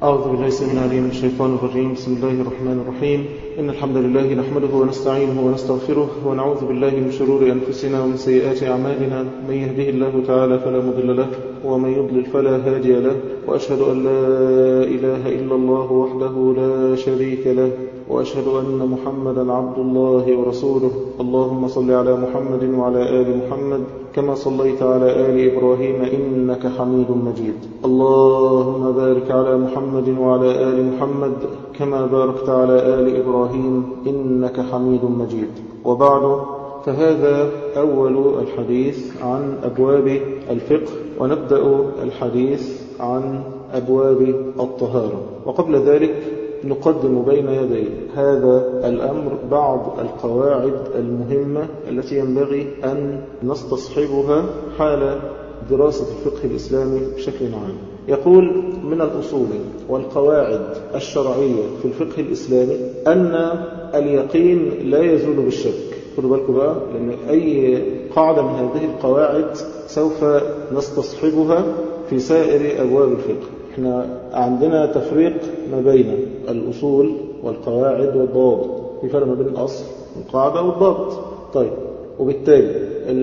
أعوذ بالله السميع العليم من الشيطان الرجيم بسم الله الرحمن الرحيم إن الحمد لله نحمده ونستعينه ونستغفره ونعوذ بالله من شرور أنفسنا ومن سيئات أعمالنا من يهده الله تعالى فلا مضل له ومن يضلل فلا هادي له وأشهد أن لا إله إلا الله وحده لا شريك له وأشهد أن محمدا عبد الله ورسوله اللهم صل على محمد وعلى آل محمد كما صليت على آل إبراهيم إنك حميد مجيد اللهم بارك على محمد وعلى آل محمد كما باركت على آل إبراهيم إنك حميد مجيد وبعد فهذا أول الحديث عن أبواب الفقه ونبدأ الحديث عن أبواب الطهارة وقبل ذلك نقدم بين يدي هذا الأمر بعض القواعد المهمة التي ينبغي أن نستصحبها حال دراسة الفقه الإسلامي بشكل عام يقول من الأصول والقواعد الشرعية في الفقه الإسلامي أن اليقين لا يزول بالشك خدوا بالكم بقى لأن أي قاعدة من هذه القواعد سوف نستصحبها في سائر أبواب الفقه احنا عندنا تفريق ما بين الأصول والقواعد والضوابط في فرق ما بين الأصل والقاعدة والضابط طيب وبالتالي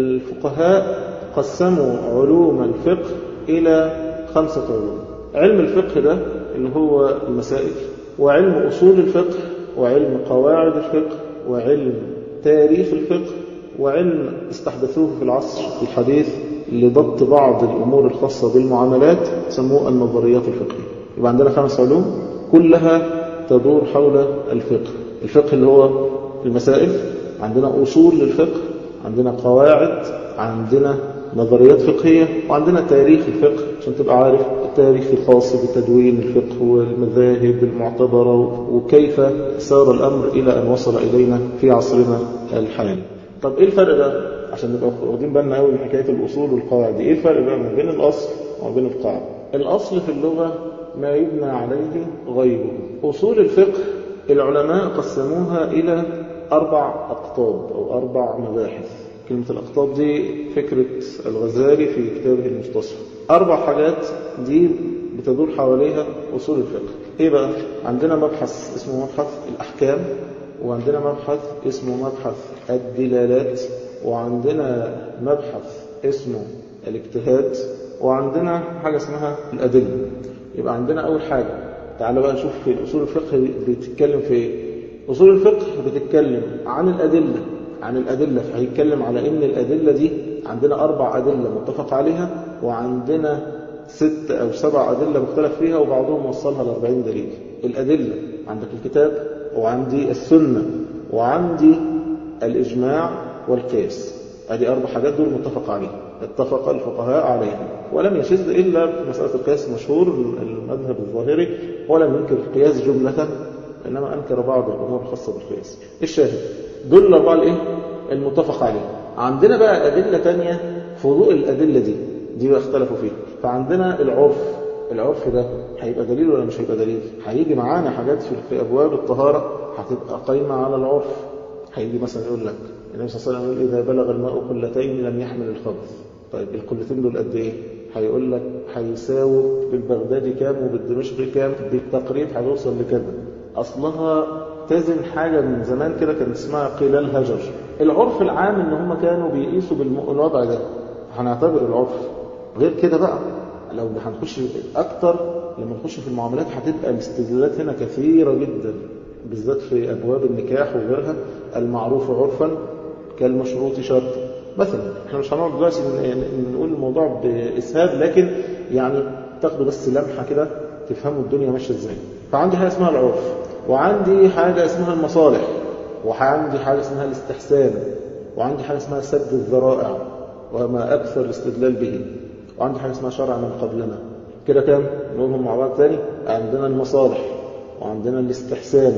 الفقهاء قسموا علوم الفقه إلى خمسة علوم علم الفقه ده اللي هو المسائل وعلم أصول الفقه وعلم قواعد الفقه وعلم تاريخ الفقه وعلم استحدثوه في العصر الحديث لضبط بعض الأمور الخاصة بالمعاملات سموه النظريات الفقهية يبقى عندنا خمس علوم كلها تدور حول الفقه الفقه اللي هو المسائل عندنا أصول للفقه عندنا قواعد عندنا نظريات فقهية وعندنا تاريخ الفقه عشان تبقى عارف التاريخ الخاص بتدوين الفقه والمذاهب المعتبرة وكيف سار الأمر إلى أن وصل إلينا في عصرنا الحالي طب إيه الفرق ده عشان نبقى واخدين بالنا قوي من حكايه الاصول والقواعد ايه الفرق بقى ما بين الاصل وما بين القاعده الاصل في اللغه ما يبنى عليه غيره اصول الفقه العلماء قسموها الى اربع اقطاب او اربع مباحث كلمه الاقطاب دي فكره الغزالي في كتابه المستصفى اربع حاجات دي بتدور حواليها اصول الفقه ايه بقى عندنا مبحث اسمه مبحث الاحكام وعندنا مبحث اسمه مبحث الدلالات وعندنا مبحث اسمه الاجتهاد وعندنا حاجة اسمها الأدلة يبقى عندنا أول حاجة تعال بقى نشوف في أصول الفقه بتتكلم في إيه أصول الفقه بتتكلم عن الأدلة عن الأدلة فهيتكلم على إن الأدلة دي عندنا أربع أدلة متفق عليها وعندنا ست أو سبع أدلة مختلف فيها وبعضهم وصلها لأربعين دليل الأدلة عندك الكتاب وعندي السنة وعندي الإجماع والقياس هذه أربع حاجات دول متفق عليها اتفق الفقهاء عليها ولم يشذ إلا في مسألة القياس مشهور المذهب الظاهري ولم ينكر القياس جملة إنما أنكر بعض الأمور الخاصة بالقياس الشاهد دول الأربعة الإيه؟ المتفق عليها عندنا بقى أدلة تانية فضوء الأدلة دي دي بقى اختلفوا فيها فعندنا العرف العرف ده هيبقى دليل ولا مش هيبقى دليل هيجي معانا حاجات في أبواب الطهارة هتبقى قايمة على العرف هيجي مثلا يقول لك النبي صلى الله عليه وسلم يقول إذا بلغ الماء قلتين لم يحمل الخبث طيب القلتين دول قد إيه؟ هيقول لك هيساووا بالبغدادي كام وبالدمشقي كام بالتقريب هيوصل لكذا أصلها تزن حاجة من زمان كده كانت اسمها قلال هجر العرف العام إن هم كانوا بيقيسوا بالوضع ده هنعتبر العرف غير كده بقى لو هنخش أكتر لما نخش في المعاملات هتبقى الاستدلالات هنا كثيرة جدا بالذات في أبواب النكاح وغيرها المعروف عرفا كالمشروط شرطا مثلا احنا مش هنقعد دلوقتي نقول الموضوع بإسهاب لكن يعني تاخدوا بس لمحة كده تفهموا الدنيا ماشية ازاي فعندي حاجة اسمها العرف وعندي حاجة اسمها المصالح وعندي حاجة اسمها الاستحسان وعندي حاجة اسمها سد الذرائع وما أكثر الاستدلال به وعندي حاجة اسمها شرع من قبلنا كده كام نقولهم مع بعض تاني عندنا المصالح وعندنا الاستحسان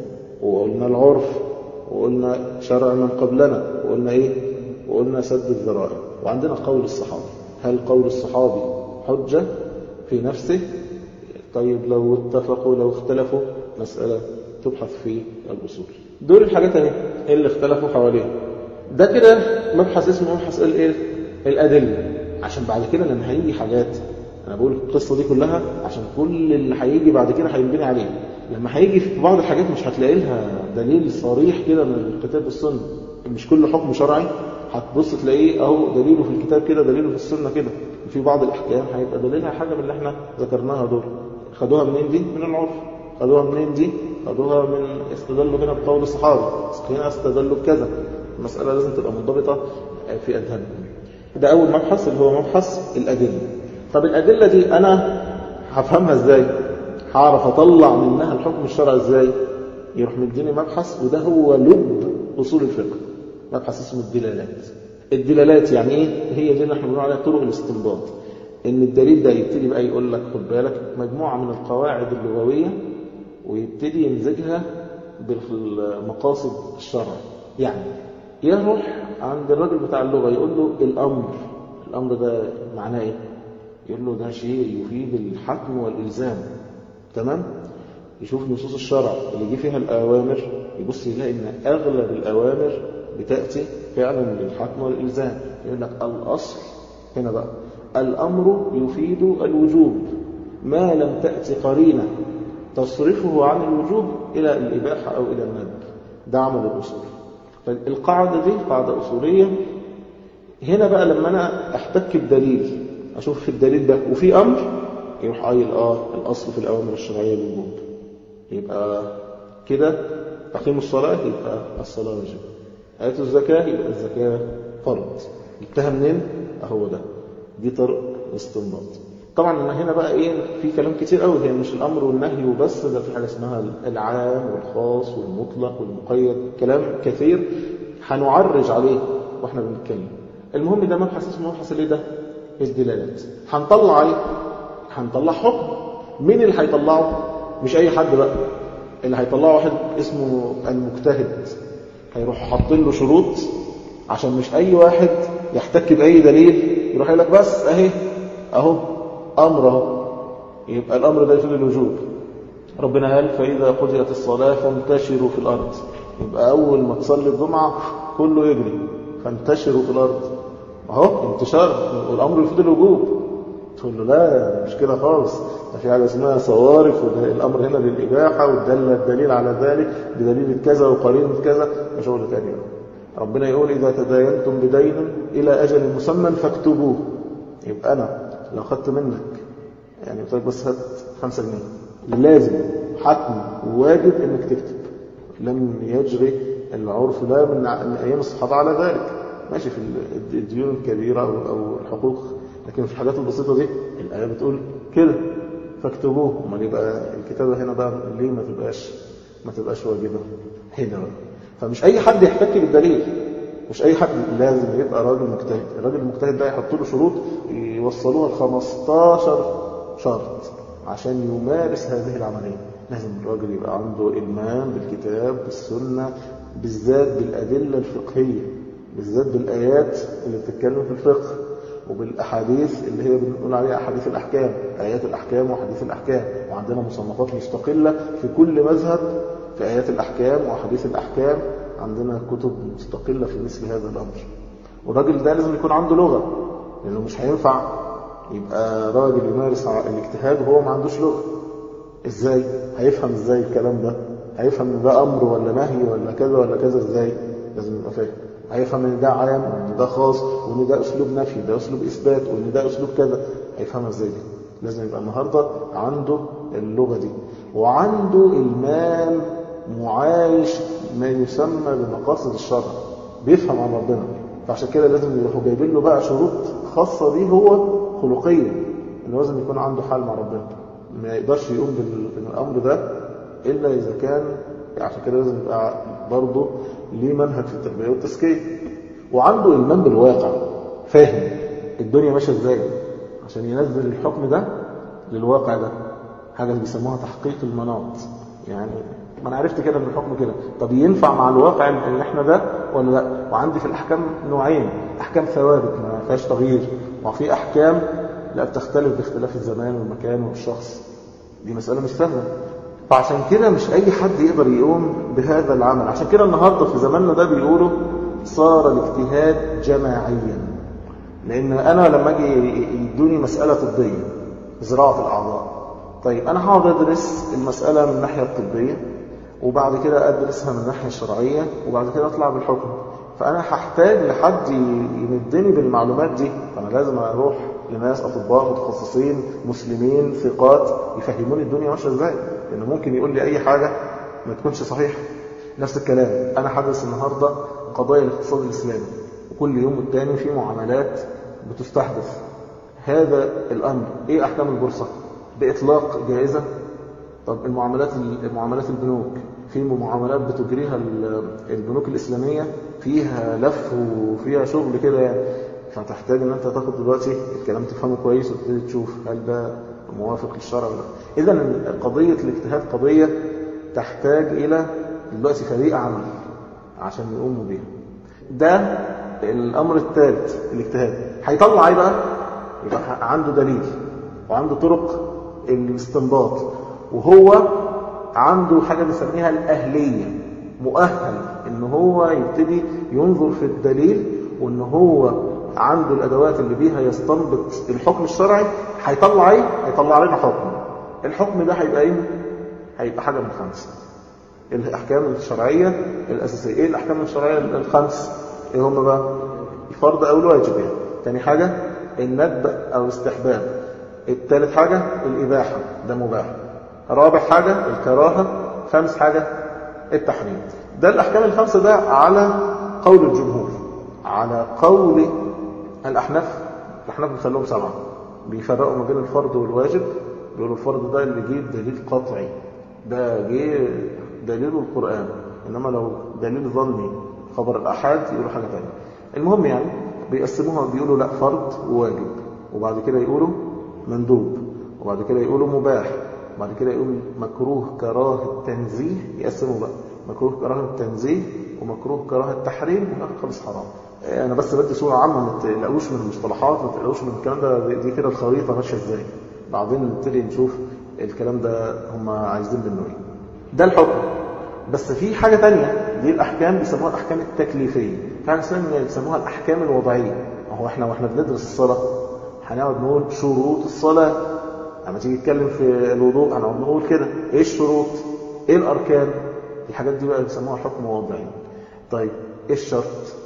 وقلنا العرف وقلنا شرع من قبلنا وقلنا ايه وقلنا سد الذرائع وعندنا قول الصحابي هل قول الصحابي حجة في نفسه طيب لو اتفقوا لو اختلفوا مسألة تبحث في الأصول دول الحاجات اهي اللي اختلفوا حواليها ده كده مبحث اسمه مبحث الايه الأدلة عشان بعد كده لما هيجي حاجات أنا بقول القصة دي كلها عشان كل اللي هيجي بعد كده هينبني عليه لما هيجي في بعض الحاجات مش هتلاقي لها دليل صريح كده من الكتاب والسنة مش كل حكم شرعي هتبص تلاقيه اهو دليله في الكتاب كده دليله في السنة كده في بعض الأحكام هيبقى دليلها حاجة من اللي احنا ذكرناها دول خدوها منين دي؟ من العرف خدوها منين دي؟ خدوها من استدلوا هنا بقول الصحابة هنا استدلوا بكذا المسألة لازم تبقى منضبطة في أذهانكم ده أول مبحث اللي هو مبحث الأدلة طب الأدلة دي أنا هفهمها إزاي؟ هعرف أطلع منها الحكم الشرعي إزاي؟ يروح مديني مبحث وده هو لب أصول الفقه مبحث اسمه الدلالات الدلالات يعني ايه هي دي اللي احنا بنقول عليها طرق الاستنباط ان الدليل ده يبتدي بقى يقول لك خد بالك مجموعه من القواعد اللغويه ويبتدي يمزجها بالمقاصد الشرع يعني يروح عند الراجل بتاع اللغه يقول له الامر الامر ده معناه ايه يقول له ده شيء يفيد الحتم والالزام تمام يشوف نصوص الشرع اللي يجي فيها الاوامر يبص يلاقي ان اغلب الاوامر بتاتي فعلا للحتم والالزام يقول لك الاصل هنا بقى الامر يفيد الوجوب ما لم تاتي قرينه تصرفه عن الوجوب الى الاباحه او الى الندب ده عمل الاصول فالقاعده دي قاعده اصوليه هنا بقى لما انا احتك بدليل اشوف في الدليل ده وفي امر يروح قايل اه الاصل في الاوامر الشرعيه الوجوب يبقى كده تقييم الصلاه يبقى الصلاه واجب آية الزكاة يبقى الزكاة فرض جبتها منين؟ أهو ده دي طرق استنباط طبعا هنا بقى ايه في كلام كتير قوي هي مش الامر والنهي وبس ده في حاجه اسمها العام والخاص والمطلق والمقيد كلام كثير هنعرج عليه واحنا بنتكلم المهم ده مبحث اسمه مبحث الايه ده الدلالات هنطلع عليه هنطلع حكم مين اللي هيطلعه مش اي حد بقى اللي هيطلعه واحد اسمه المجتهد هيروح حاطين له شروط عشان مش اي واحد يحتك باي دليل يروح يقول لك بس اهي اهو امر اهو يبقى الامر ده يفيد الوجوب ربنا قال فاذا قضيت الصلاه فانتشروا في الارض يبقى اول ما تصلي الجمعه كله يجري فانتشروا في الارض اهو انتشار والامر يفيد الوجوب تقول له لا مش كده خالص ده في حاجه اسمها صوارف والامر هنا للاباحه والدل الدليل على ذلك بدليل كذا وقرينه كذا وشغل تاني ربنا يقول اذا تداينتم بدين الى اجل مسمى فاكتبوه يبقى انا لو خدت منك يعني قلت لك بس هات 5 جنيه لازم حتم وواجب انك تكتب لم يجري العرف ده من ايام الصحابه على ذلك ماشي في الديون الكبيره او الحقوق لكن في الحاجات البسيطة دي الآية بتقول كده فاكتبوه امال يبقى الكتابة هنا بقى ليه ما تبقاش ما تبقاش واجبة هنا بقى فمش أي حد يحتك بالدليل مش أي حد لازم يبقى راجل مجتهد الراجل المجتهد ده يحط له شروط يوصلوها ل 15 شرط عشان يمارس هذه العملية لازم الراجل يبقى عنده إلمام بالكتاب بالسنة بالذات بالأدلة الفقهية بالذات بالآيات اللي بتتكلم في الفقه وبالأحاديث اللي هي بنقول عليها أحاديث الأحكام آيات الأحكام وحديث الأحكام وعندنا مصنفات مستقلة في كل مذهب في آيات الأحكام وحديث الأحكام عندنا كتب مستقلة في مثل هذا الأمر والراجل ده لازم يكون عنده لغة لأنه مش هينفع يبقى راجل يمارس الاجتهاد وهو ما عندوش لغة ازاي هيفهم ازاي الكلام ده هيفهم ان ده امر ولا نهي ولا كذا ولا كذا ازاي لازم يبقى فاهم هيفهم ان ده عام وان ده خاص وان ده اسلوب نفي ده اسلوب اثبات وان ده اسلوب كذا هيفهمها ازاي دي لازم يبقى النهارده عنده اللغه دي وعنده المال معايش ما يسمى بمقاصد الشرع بيفهم عن ربنا فعشان كده لازم يروحوا جايبين له بقى شروط خاصه بيه هو خلقيه انه لازم يكون عنده حال مع ربنا ما يقدرش يقوم بالامر ده الا اذا كان عشان كده لازم يبقى برضه ليه منهج في التربيه والتزكيه وعنده ايمان بالواقع فاهم الدنيا ماشيه ازاي عشان ينزل الحكم ده للواقع ده حاجه بيسموها تحقيق المناط يعني ما انا عرفت كده ان الحكم كده طب ينفع مع الواقع اللي احنا ده ولا لا وعندي في الاحكام نوعين احكام ثوابت ما فيهاش تغيير وفي احكام لا بتختلف باختلاف الزمان والمكان والشخص دي مساله مش سهله فعشان كده مش اي حد يقدر يقوم بهذا العمل عشان كده النهارده في زماننا ده بيقولوا صار الاجتهاد جماعيا لان انا لما اجي يدوني مساله طبيه زراعة الأعضاء طيب أنا هقعد أدرس المسألة من الناحية الطبية وبعد كده أدرسها من الناحية الشرعية وبعد كده أطلع بالحكم فأنا هحتاج لحد يمدني بالمعلومات دي فأنا لازم أروح لناس أطباء متخصصين مسلمين ثقات يفهموني الدنيا ماشية إزاي لأنه ممكن يقول لي أي حاجة ما تكونش صحيحة نفس الكلام أنا هدرس النهاردة قضايا الاقتصاد الإسلامي وكل يوم والتاني في معاملات بتستحدث هذا الأمر إيه أحكام البورصة بإطلاق جائزة طب المعاملات المعاملات البنوك في معاملات بتجريها البنوك الإسلامية فيها لف وفيها شغل كده يعني فتحتاج ان انت تاخد دلوقتي الكلام تفهمه كويس وتبتدي تشوف هل ده موافق للشرع ولا لا اذا قضيه الاجتهاد قضيه تحتاج الى دلوقتي فريق عمل عشان يقوموا بيها ده الامر الثالث الاجتهاد هيطلع ايه بقى يبقى عنده دليل وعنده طرق الاستنباط وهو عنده حاجه بنسميها الاهليه مؤهل ان هو يبتدي ينظر في الدليل وان هو عنده الادوات اللي بيها يستنبط الحكم الشرعي هيطلع ايه هيطلع لنا حكم الحكم ده هيبقى ايه هيبقى حاجه من خمسه الاحكام الشرعيه الاساسيه ايه الاحكام الشرعيه الخمس ايه هم بقى الفرض او الواجب يعني تاني حاجه الندب او استحباب الثالث حاجه الاباحه ده مباح رابع حاجه الكراهه خامس حاجه التحريم ده الأحكام الخمسة ده على قول الجمهور على قول الأحناف الأحناف بيخلوهم سبعة بيفرقوا ما بين الفرض والواجب بيقولوا الفرض ده اللي جه دليل قطعي ده جه دليل القرآن إنما لو دليل ظني خبر الأحاد يقولوا حاجة تانية المهم يعني بيقسموها بيقولوا لا فرض وواجب وبعد كده يقولوا مندوب وبعد كده يقولوا مباح وبعد كده يقول مكروه كراهة تنزيه يقسموا بقى مكروه كراهة التنزيه ومكروه كراهة التحريم وفي خالص حرام انا بس بدي صوره عامه ما تقلقوش من المصطلحات ما تقلقوش من الكلام ده دي كده الخريطه ماشيه ازاي بعدين نبتدي نشوف الكلام ده هم عايزين منه ايه ده الحكم بس في حاجه تانية دي الاحكام بيسموها الاحكام التكليفيه في حاجه ثانيه بيسموها الاحكام الوضعيه هو احنا واحنا بندرس الصلاه هنقعد نقول شروط الصلاه لما تيجي تتكلم في الوضوء هنقعد نقول كده ايه الشروط ايه الاركان الحاجات دي بقى بيسموها حكم وضعي طيب ايه الشرط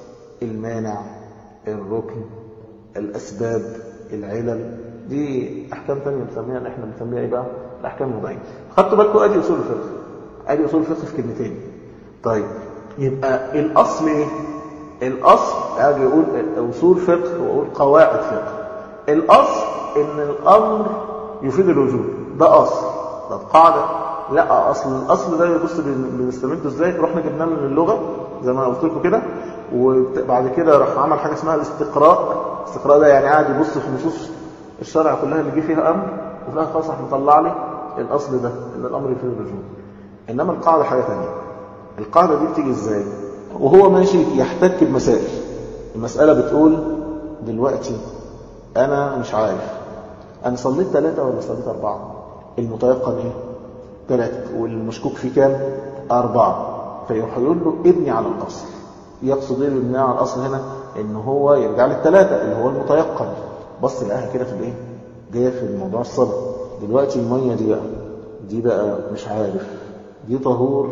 المانع الركن الاسباب العلل دي احكام ثانيه بنسميها احنا بنسميها ايه بقى الاحكام الوضعيه خدتوا بالكم ادي اصول الفقه ادي اصول الفقه في كلمتين طيب يبقى الاصل ايه الاصل اجي اقول اصول فقه واقول قواعد فقه الاصل ان الامر يفيد الوجوب ده اصل ده قاعده لا اصل الاصل ده بص بنستمده ازاي رحنا جبناه من اللغه زي ما قلت لكم كده وبعد كده راح عمل حاجه اسمها الاستقراء الاستقراء ده يعني قاعد يبص في نصوص الشرع كلها اللي جه فيها امر وفي الاخر خلاص راح مطلع لي الاصل ده ان الامر يفيد الوجوب انما القاعده حاجه ثانيه القاعده دي بتيجي ازاي وهو ماشي يحتك بمسائل المساله بتقول دلوقتي انا مش عارف انا صليت ثلاثه ولا صليت اربعه المتيقن ايه ثلاثة والمشكوك في كام أربعة فيروح يقول له ابني على الأصل يقصد ايه بابني على الأصل هنا إن هو يرجع للثلاثة اللي هو المتيقن بص لقاها كده في الإيه جاية في الموضوع الصلاة دلوقتي المية دي بقى دي بقى مش عارف دي طهور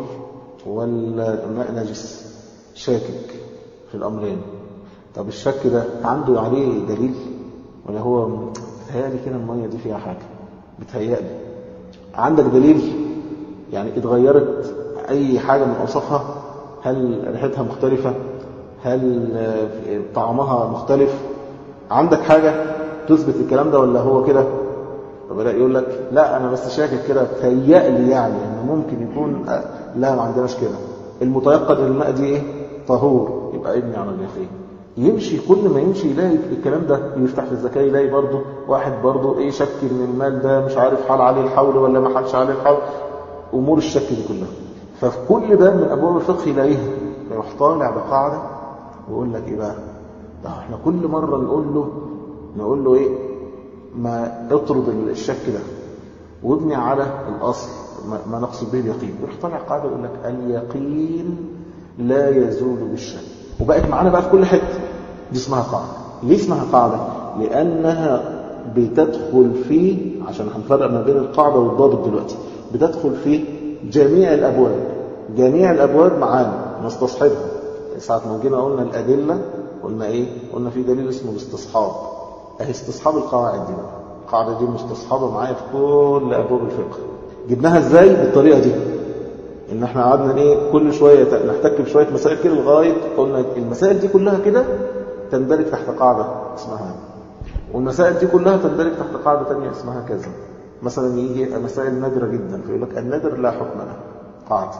ولا ماء نجس شاكك في الأمرين طب الشك ده عنده عليه دليل ولا هو بتهيألي كده المية دي فيها حاجة بتهيألي عندك دليل يعني اتغيرت أي حاجة من أوصافها هل ريحتها مختلفة هل طعمها مختلف عندك حاجة تثبت الكلام ده ولا هو كده فبدأ يقول لك لا أنا بس شاكك كده تهيألي يعني إنه ممكن يكون لا ما عندناش كده المتيقن الماء دي إيه طهور يبقى ابني على اليقين يمشي كل ما يمشي يلاقي الكلام ده يفتح في الزكاة يلاقي برضه واحد برضه ايه شك ان المال ده مش عارف حال عليه الحول ولا ما حالش عليه الحول امور الشك دي كلها ففي كل باب من ابواب الفقه يلاقيها يروح طالع بقاعده ويقول لك ايه بقى ده احنا كل مره نقول له نقول له ايه ما اطرد الشك ده وابني على الاصل ما نقصد به اليقين يروح طالع قاعده يقول لك اليقين لا يزول بالشك وبقت معانا بقى في كل حته دي اسمها قاعده ليه اسمها قاعده لانها بتدخل في عشان هنفرق ما بين القاعدة والضابط دلوقتي بتدخل في جميع الأبواب جميع الأبواب معانا نستصحبها ساعة ما جينا قلنا الأدلة قلنا إيه؟ قلنا في دليل اسمه الاستصحاب أهي استصحاب القواعد دي بقى القاعدة دي مستصحبة معايا في كل أبواب الفقه جبناها إزاي؟ بالطريقة دي إن إحنا قعدنا إيه كل شوية نحتك بشوية مسائل كده لغاية قلنا المسائل دي كلها كده تندرج تحت قاعدة اسمها والمسائل دي كلها تندرج تحت قاعدة تانية اسمها كذا مثلا يجي مسائل نادرة جدا فيقول لك النادر لا حكم له قاعدة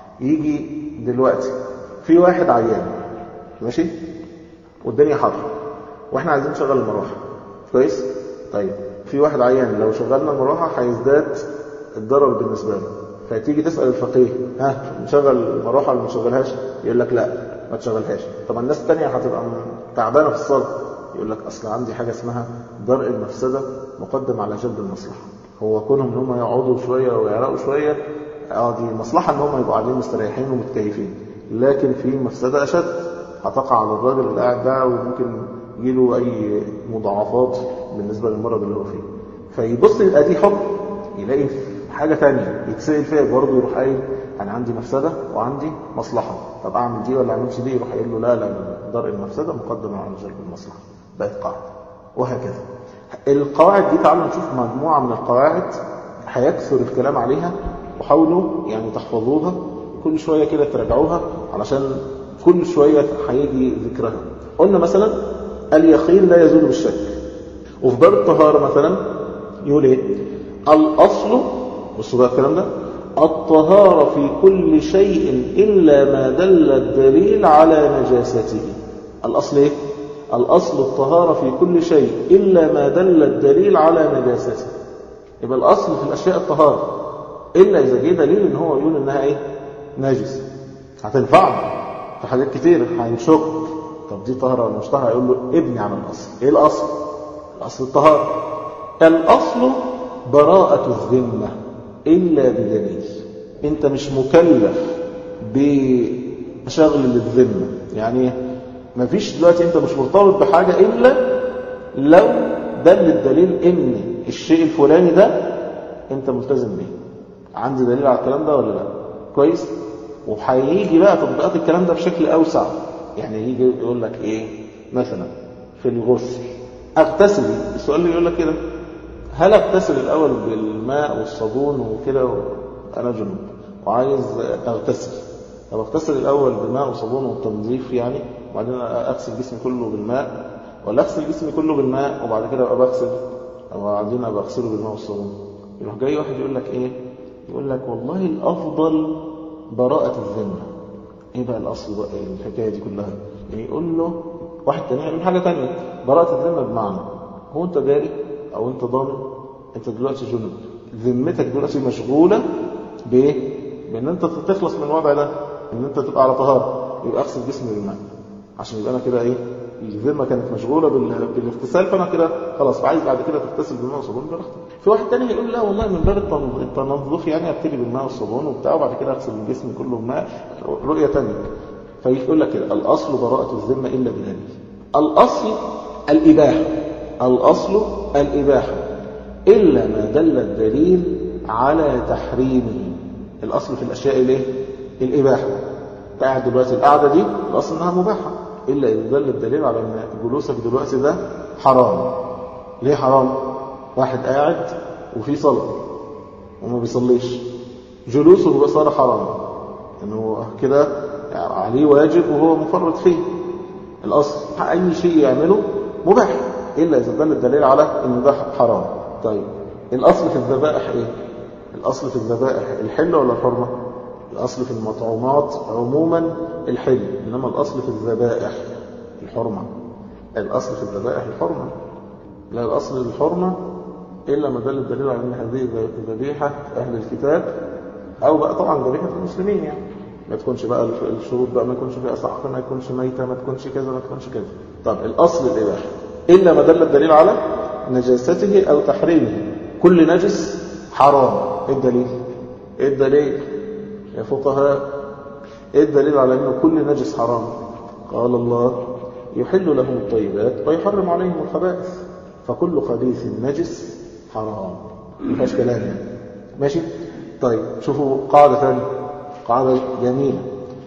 يجي دلوقتي في واحد عيان ماشي والدنيا حر واحنا عايزين نشغل المروحة كويس طيب في واحد عيان لو شغلنا المروحة هيزداد الضرر بالنسبة له فتيجي تسأل الفقيه ها نشغل المروحة ولا ما نشغلهاش يقول لك لا ما تشغلهاش طب الناس التانية هتبقى تعبانة في الصلاة يقول لك أصل عندي حاجة اسمها درء المفسدة مقدم على جلب المصلحة هو كونهم ان هم يقعدوا شوية ويعرقوا شوية اه دي مصلحة ان هم يبقوا قاعدين مستريحين ومتكيفين لكن في مفسدة أشد هتقع على الراجل اللي قاعد ده وممكن يجيله أي مضاعفات بالنسبة للمرض اللي هو فيه فيبص يبقى دي حكم يلاقي حاجة تانية يتسأل فيها برضه يروح قايل أنا عندي مفسدة وعندي مصلحة طب أعمل دي ولا أعملش دي يروح قايل له لا لا درء المفسدة مقدم على جلب المصلحة بقت قاعدة وهكذا القواعد دي تعالوا نشوف مجموعة من القواعد هيكثر الكلام عليها وحاولوا يعني تحفظوها كل شوية كده تراجعوها علشان كل شوية هيجي ذكرها قلنا مثلا اليقين لا يزول بالشك وفي باب الطهارة مثلا يقول ايه الأصل بصوا بقى الكلام ده الطهارة في كل شيء إلا ما دل الدليل على نجاسته الأصل إيه؟ الأصل الطهارة في كل شيء إلا ما دل الدليل على نجاسته يبقى الأصل في الأشياء الطهارة إلا إذا جه دليل إن هو يقول إنها إيه؟ نجس هتنفعنا في حاجات كتير هينشك طب دي طهارة ولا مش طهارة يقول له ابني عن الأصل إيه الأصل؟ الأصل الطهارة الأصل براءة الذمة إلا بدليل أنت مش مكلف بشغل للذمة يعني ما فيش دلوقتي أنت مش مرتبط بحاجة إلا لو دل الدليل إن الشيء الفلاني ده أنت ملتزم به عندي دليل على الكلام ده ولا لا كويس وهيجي بقى تطبيقات الكلام ده بشكل أوسع يعني يجي يقول لك إيه مثلا في الغسل أغتسل السؤال اللي يقول لك كده هل اغتسل الأول بالماء والصابون وكده أنا جنوب وعايز أغتسل طب اغتسل الأول بالماء والصابون والتنظيف يعني وبعدين أغسل جسمي كله بالماء ولا أغسل جسمي كله بالماء وبعد كده أبقى بغسل وبعدين أبقى أغسله بالماء والصابون يروح جاي واحد يقول لك إيه يقول لك والله الأفضل براءة الذمة إيه بقى الأصل بقى الحكاية دي كلها يعني يقول له واحد تاني يقول حاجة تانية براءة الذمة بمعنى هو أنت داري أو أنت ضامن أنت دلوقتي جنوب ذمتك دلوقتي مشغولة بإيه؟ بأن أنت تخلص من الوضع ده أن أنت تبقى على طهارة يبقى أغسل جسمي بالماء عشان يبقى أنا كده إيه الذمة كانت مشغولة بالاغتسال فأنا كده خلاص عايز بعد كده تغتسل بالماء والصابون براحتك في واحد تاني يقول لا والله من باب التنظف يعني ابتدي بالماء والصابون وبتاع وبعد كده اغسل الجسم كله بماء رؤية تانية فيقول لك كده الأصل براءة الذمة إلا بدليل الأصل الإباحة الأصل الإباحة إلا ما دل الدليل على تحريمه الأصل في الأشياء الايه الإباحة قاعد دلوقتي القعدة دي الأصل إنها مباحة إلا إذا دل الدليل على أن جلوسك دلوقتي ده حرام ليه حرام؟ واحد قاعد وفي صلاة وما بيصليش جلوسه صار حرام إنه كده يعني عليه واجب وهو مفرط فيه الأصل أي شيء يعمله مباح إلا إذا دل الدليل على أنه ده حرام طيب الأصل في الذبائح إيه؟ الأصل في الذبائح الحل ولا الحرمة؟ الأصل في المطعومات عموما الحل إنما الأصل في الذبائح الحرمة الأصل في الذبائح الحرمة لا الأصل الحرمة إلا ما دل الدليل على أن هذه ذبيحة أهل الكتاب أو بقى طبعا ذبيحة المسلمين يعني ما تكونش بقى الشروط بقى ما يكونش فيها صحف ما يكونش ميتة ما تكونش كذا ما تكونش كذا طب الأصل الإباحة إلا ما دل الدليل على نجاسته أو تحريمه كل نجس حرام إيه الدليل إيه الدليل يا فقهاء إيه الدليل على أنه كل نجس حرام قال الله يحل لهم الطيبات ويحرم عليهم الخبائث فكل خبيث نجس حرام ما فيهاش كلام يعني ماشي طيب شوفوا قاعدة ثانية قاعدة جميلة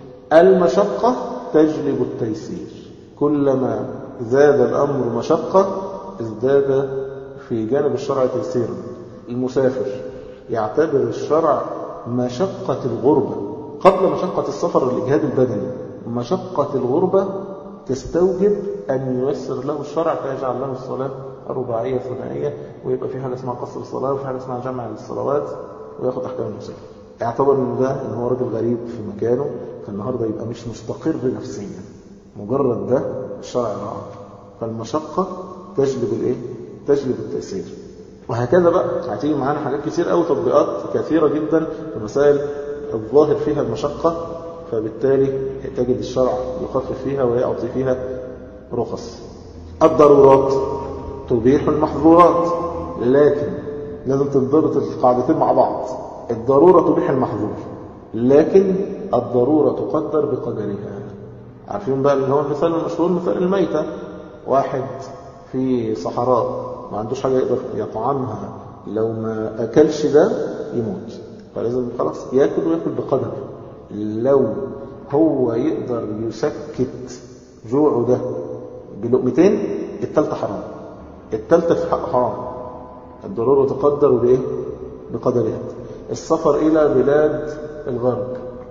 المشقة تجلب التيسير كلما زاد الأمر مشقة ازداد في جانب الشرع تيسيرا المسافر يعتبر الشرع مشقة الغربة قبل مشقة السفر الإجهاد البدني مشقة الغربة تستوجب أن ييسر له الشرع فيجعل له الصلاة رباعية ثنائية ويبقى في حاجة اسمها قصر الصلاة وفي حاجة اسمها جمع للصلوات وياخد أحكام المسافر اعتبر ان ده ان هو راجل غريب في مكانه فالنهارده يبقى مش مستقر نفسيا مجرد ده الشرع رعاه فالمشقة تجلب الايه تجلب التأثير وهكذا بقى هتيجي معانا حاجات كتير قوي تطبيقات كثيرة جدا في مسائل الظاهر فيها المشقة فبالتالي تجد الشرع يخفف فيها ويعطي فيها رخص الضرورات تبيح المحظورات لكن لازم تنضبط القاعدتين مع بعض الضرورة تبيح المحظور لكن الضرورة تقدر بقدرها عارفين بقى اللي هو المثال المشهور مثال الميتة واحد في صحراء ما عندوش حاجة يقدر يطعمها لو ما أكلش ده يموت فلازم خلاص يأكل ويأكل بقدر لو هو يقدر يسكت جوعه ده بلقمتين التالتة حرام التالتة في حق حرام الضرورة تقدر بإيه؟ بقدرها السفر إلى بلاد الغرب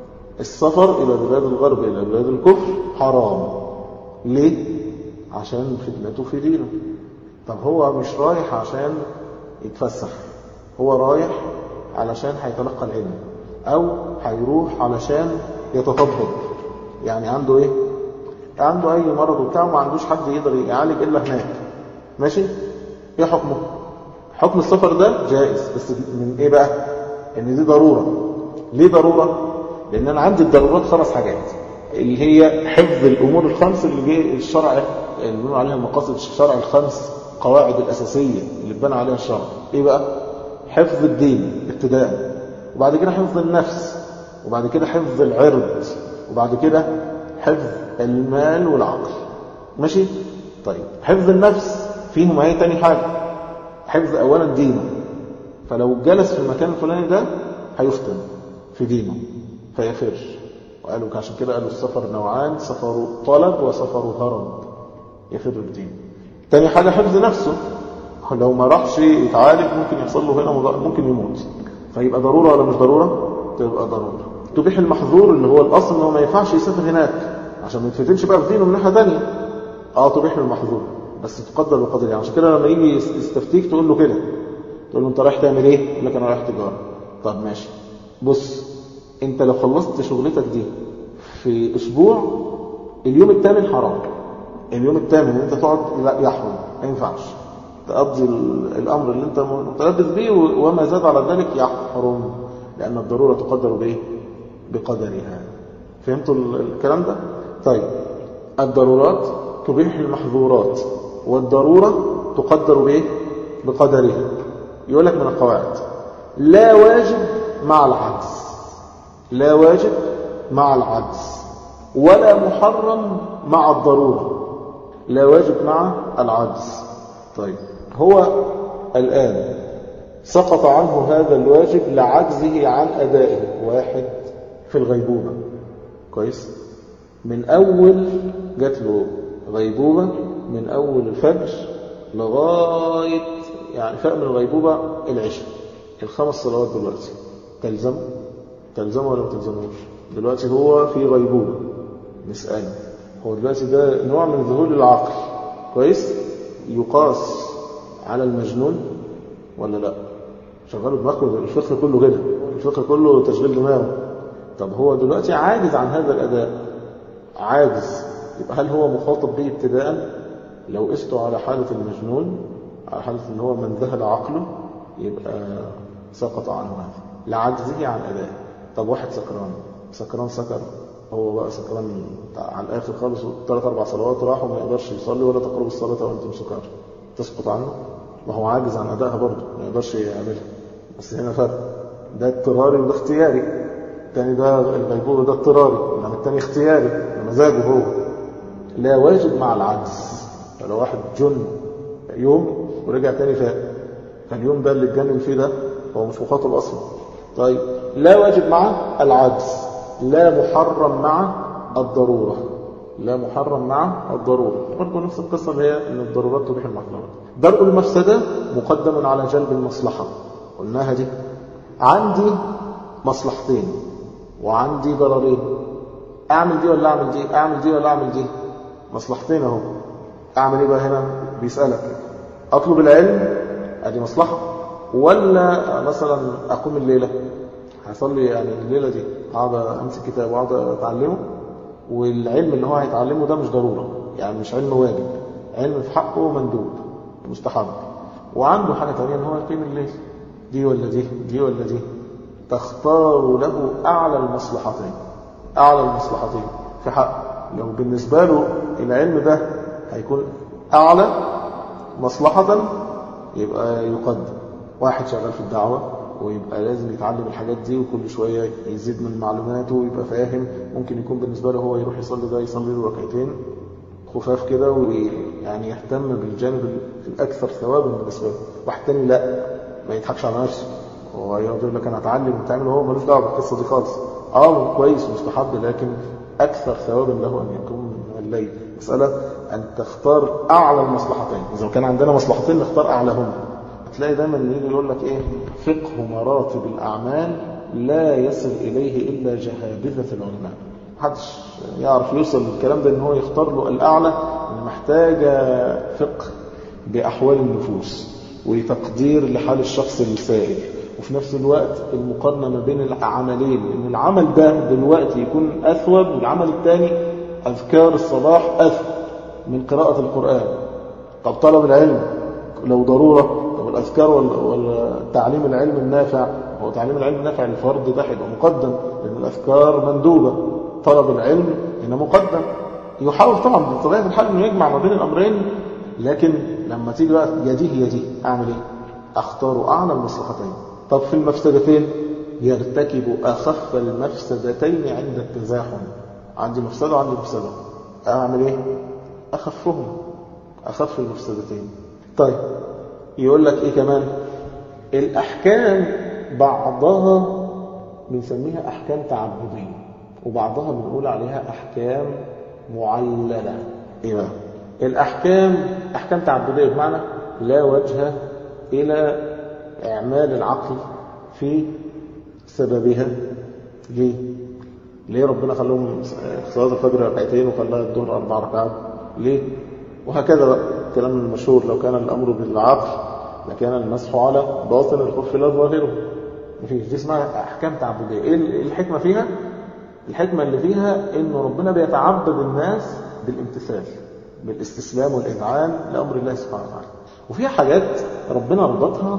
السفر إلى بلاد الغرب إلى بلاد الكفر حرام ليه؟ عشان فتنته في دينه طب هو مش رايح عشان يتفسح هو رايح علشان هيتلقى العلم أو هيروح علشان يتطبب يعني عنده إيه؟ عنده أي مرض وبتاع وما عندوش حد يقدر يعالج إلا هناك ماشي؟ إيه حكمه؟ حكم السفر ده جائز بس من إيه بقى؟ إن دي ضرورة ليه ضرورة؟ لأن أنا عندي الضرورات خمس حاجات اللي هي حفظ الأمور الخمس اللي جه الشرع اللي بنقول عليها مقاصد الشرع الخمس قواعد الأساسية اللي اتبنى عليها الشرع إيه بقى؟ حفظ الدين ابتداء وبعد كده حفظ النفس وبعد كده حفظ العرض وبعد كده حفظ المال والعقل ماشي؟ طيب حفظ النفس فيهم ايه تاني حاجة حفظ أولا دينه فلو جلس في المكان الفلاني ده هيفتن في دينه فيفر وقالوا عشان كده قالوا السفر نوعان سفر طلب وسفر هرب يفر بدينه تاني حاجة حفظ نفسه لو ما راحش يتعالج ممكن يحصل له هنا ممكن يموت فيبقى ضرورة ولا مش ضرورة تبقى ضرورة تبيح المحظور اللي هو الأصل إنه ما ينفعش يسافر هناك عشان ما يتفتنش بقى في دينه من ناحية تانية اه تبيح المحظور بس تقدر بقدر يعني عشان كده لما يجي يستفتيك تقول له كده تقول له انت رايح تعمل ايه يقول لك انا رايح تجاره طب ماشي بص انت لو خلصت شغلتك دي في اسبوع اليوم الثامن حرام اليوم الثامن ان انت تقعد لا يحرم ما ينفعش تقضي الامر اللي انت متلبس به وما زاد على ذلك يحرم لان الضروره تقدر بايه بقدرها فهمتوا الكلام ده طيب الضرورات تبيح المحظورات والضروره تقدر بايه بقدرها يقول لك من القواعد لا واجب مع العجز لا واجب مع العجز ولا محرم مع الضرورة لا واجب مع العجز طيب هو الآن سقط عنه هذا الواجب لعجزه عن أدائه واحد في الغيبوبة كويس من أول جات له غيبوبة من أول الفجر لغاية يعني فاق من الغيبوبة العشاء الخمس صلوات دلوقتي تلزم تلزمه ولا ما تلزموش دلوقتي هو في غيبوبة نسأله هو دلوقتي ده نوع من ذهول العقل كويس يقاس على المجنون ولا لا شغلوا دماغه الفقه كله كده الفقه كله تشغيل دماغه طب هو دلوقتي عاجز عن هذا الأداء عاجز يبقى هل هو مخاطب به ابتداء لو قسته على حالة المجنون على حالة ان هو من ذهل عقله يبقى سقط عنه هذا لعجزه عن أدائه طب واحد سكران سكران سكر هو بقى سكران على الآخر خالص ثلاث أربع صلوات راحوا ما يقدرش يصلي ولا تقرب الصلاة وأنتم سكار تسقط عنه ما هو عاجز عن أدائها برضه ما يقدرش يعملها بس هنا فرق ده اضطراري وده اختياري الثاني ده الغيبوبة ده اضطراري إنما الثاني اختياري مزاجه هو لا واجب مع العجز فلو واحد جن يوم ورجع تاني فاق اليوم ده اللي اتجنن فيه ده هو مش مخاطب أصلا طيب لا واجب مع العجز لا محرم مع الضرورة لا محرم مع الضرورة برضه نفس القصة اللي هي أن الضرورات تبيح المحظورات درء المفسدة مقدم على جلب المصلحة قلناها دي عندي مصلحتين وعندي ضررين أعمل دي ولا أعمل دي أعمل دي ولا أعمل دي مصلحتين أهو أعمل إيه بقى هنا بيسألك أطلب العلم أدي مصلحة ولا مثلا أقوم الليلة هيصلي يعني الليلة دي أقعد أمسك كتاب وأقعد أتعلمه والعلم اللي هو هيتعلمه ده مش ضرورة يعني مش علم واجب علم في حقه مندوب مستحب وعنده حاجة تانية ان هو يقيم الليل دي ولا دي دي ولا دي تختار له أعلى المصلحتين أعلى المصلحتين في حق لو بالنسبة له العلم ده هيكون أعلى مصلحة يبقى يقدم واحد شغال في الدعوة ويبقى لازم يتعلم الحاجات دي وكل شوية يزيد من معلوماته ويبقى فاهم ممكن يكون بالنسبة له هو يروح يصلي ده يصلي له ركعتين خفاف كده ويعني يهتم بالجانب الأكثر ثوابا بالنسبة له واحد تاني لا ما يضحكش على نفسه هو يقول لك أنا أتعلم وتعمل هو ملوش دعوة بالقصة دي خالص اه كويس مستحب لكن أكثر ثوابا له أن يكون من الليل مسألة أن تختار أعلى المصلحتين إذا كان عندنا مصلحتين نختار أعلاهما هتلاقي دايما يجي يقول لك إيه فقه مراتب الأعمال لا يصل إليه إلا جهابذة العلماء محدش يعرف يوصل للكلام ده ان هو يختار له الأعلى اللي محتاجة فقه بأحوال النفوس وتقدير لحال الشخص السائل وفي نفس الوقت المقارنة ما بين العملين ان العمل ده دلوقتي يكون أثوب والعمل الثاني أذكار الصباح أثوب من قراءة القرآن طب طلب العلم لو ضرورة طب الأذكار ولا تعليم العلم النافع هو تعليم العلم النافع للفرد ده هيبقى مقدم لأن الأذكار مندوبة طلب العلم هنا مقدم يحاول طبعا بطبيعة الحال انه يجمع ما بين الأمرين لكن لما تيجي بقى يديه يديه أعمل إيه؟ أختار أعلى المصلحتين طب في المفسدتين يرتكب أخف المفسدتين عند التزاحم عندي مفسدة وعندي مفسدة أعمل إيه؟ أخفهم أخف المفسدتين طيب يقول لك إيه كمان الأحكام بعضها بنسميها أحكام تعبدية وبعضها بنقول عليها أحكام معللة إيه بقى؟ الأحكام أحكام تعبدية بمعنى لا وجه إلى إعمال العقل في سببها ليه؟ ليه ربنا خلوهم صلاة الفجر ركعتين وخلاها الظهر أربع ركعات؟ ليه؟ وهكذا بقى الكلام المشهور لو كان الأمر بالعقل لكان المسح على باطن الخف لا ظاهره مفيش دي اسمها أحكام تعبدية إيه الحكمة فيها؟ الحكمة اللي فيها إن ربنا بيتعبد الناس بالامتثال بالاستسلام والإذعان لأمر الله سبحانه وتعالى وفيها حاجات ربنا ربطها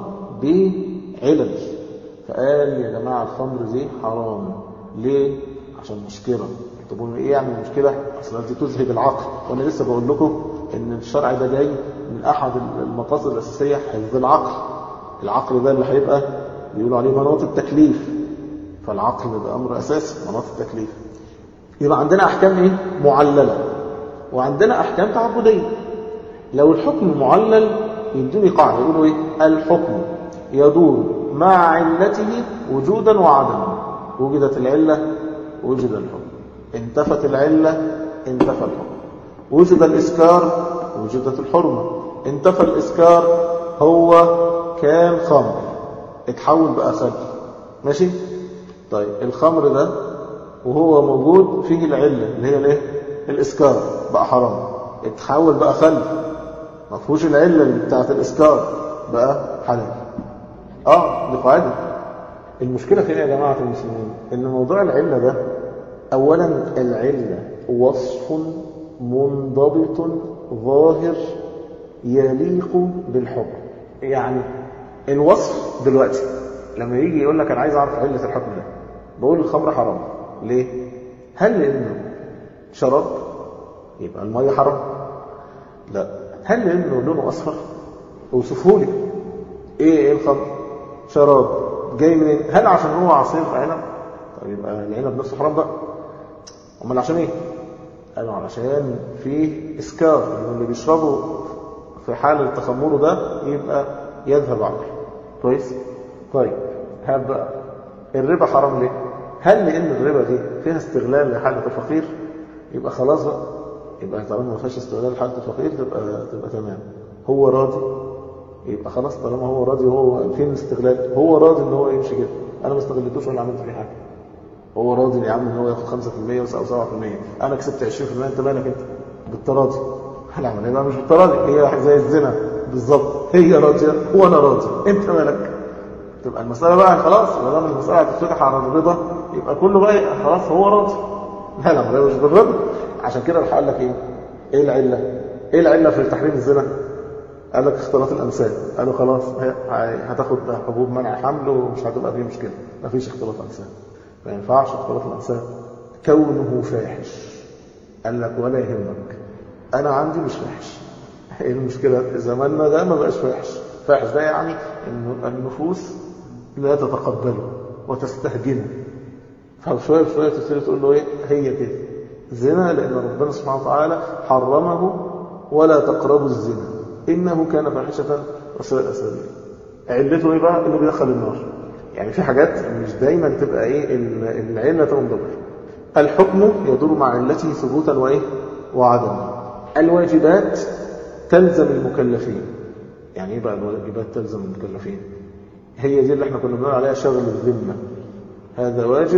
بعلل فقال يا جماعة الخمر دي حرام ليه؟ عشان مسكرة طب ايه يعني المشكلة؟ اصل دي تذهب العقل وانا لسه بقول لكم ان الشرع ده جاي من احد المقاصد الاساسية حفظ العقل العقل ده اللي هيبقى بيقولوا عليه مناط التكليف فالعقل ده امر اساسي مناط التكليف يبقى عندنا احكام ايه؟ معللة وعندنا احكام تعبدية لو الحكم معلل يدوني قاعدة يقولوا ايه؟ الحكم يدور مع علته وجودا وعدما وجدت العلة وجد الحكم انتفت العلة انتفى الحكم وجد الإسكار وجدت الحرمة انتفى الإسكار هو كان خمر اتحول بقى خل ماشي طيب الخمر ده وهو موجود فيه العلة اللي هي الايه الإسكار بقى حرام اتحول بقى خل ما فيهوش العلة بتاعت الإسكار بقى حلال اه دي قاعدة المشكلة فين يا جماعة المسلمين ان موضوع العلة ده اولا العلة وصف منضبط ظاهر يليق بالحكم يعني الوصف دلوقتي لما يجي يقول لك انا عايز اعرف علة الحكم ده بقول الخمر حرام ليه هل لانه شراب يبقى المية حرام لا هل لانه لونه اصفر اوصفه لي ايه ايه الخمر شراب جاي منين هل عشان هو عصير عنب طب يبقى العنب نفسه حرام بقى امال عشان ايه قالوا علشان فيه اسكار اللي بيشربوا في حال تخمره ده يبقى يذهب عقله كويس طيب هات بقى الربا حرام ليه هل لان الربا دي فيها استغلال لحاجه الفقير يبقى خلاص بقى يبقى طالما ما فيهاش استغلال لحاجه الفقير تبقى تبقى تمام هو راضي يبقى خلاص طالما هو راضي وهو فين الاستغلال هو راضي ان هو يمشي كده انا ما استغلتوش ولا عملت فيه حاجه هو راضي يا عم ان هو ياخد 5% او 7% انا كسبت 20% انت مالك انت بالتراضي العمليه بقى مش بالتراضي هي زي الزنا بالظبط هي راضيه وانا راضي انت مالك تبقى المساله بقى خلاص ما دام المساله هتتفتح على الرضا يبقى كله بقى خلاص هو راضي لا العمليه مش بالرضا عشان كده راح قال لك ايه ايه العله ايه العله في تحريم الزنا قال لك اختلاط الانساب قالوا خلاص هتاخد حبوب منع حمل ومش هتبقى فيه مشكله مفيش اختلاط انساب ما ينفعش اختلاط الانساب كونه فاحش قال لك ولا يهمك انا عندي مش فاحش ايه المشكله زماننا ده ما بقاش فاحش فاحش ده يعني انه النفوس لا تتقبله وتستهجنه فشويه بشويه تبتدي تقول له ايه هي كده زنا لان ربنا سبحانه وتعالى حرمه ولا تقربوا الزنا انه كان فاحشه وساء سبيلا علته ايه بقى انه بيدخل النار يعني في حاجات مش دايما تبقى ايه العله تقوم ضبط الحكم يدور مع علته ثبوتا وايه وعدما الواجبات تلزم المكلفين يعني ايه بقى الواجبات تلزم المكلفين هي دي اللي احنا كنا بنقول عليها شغل الذمه هذا واجب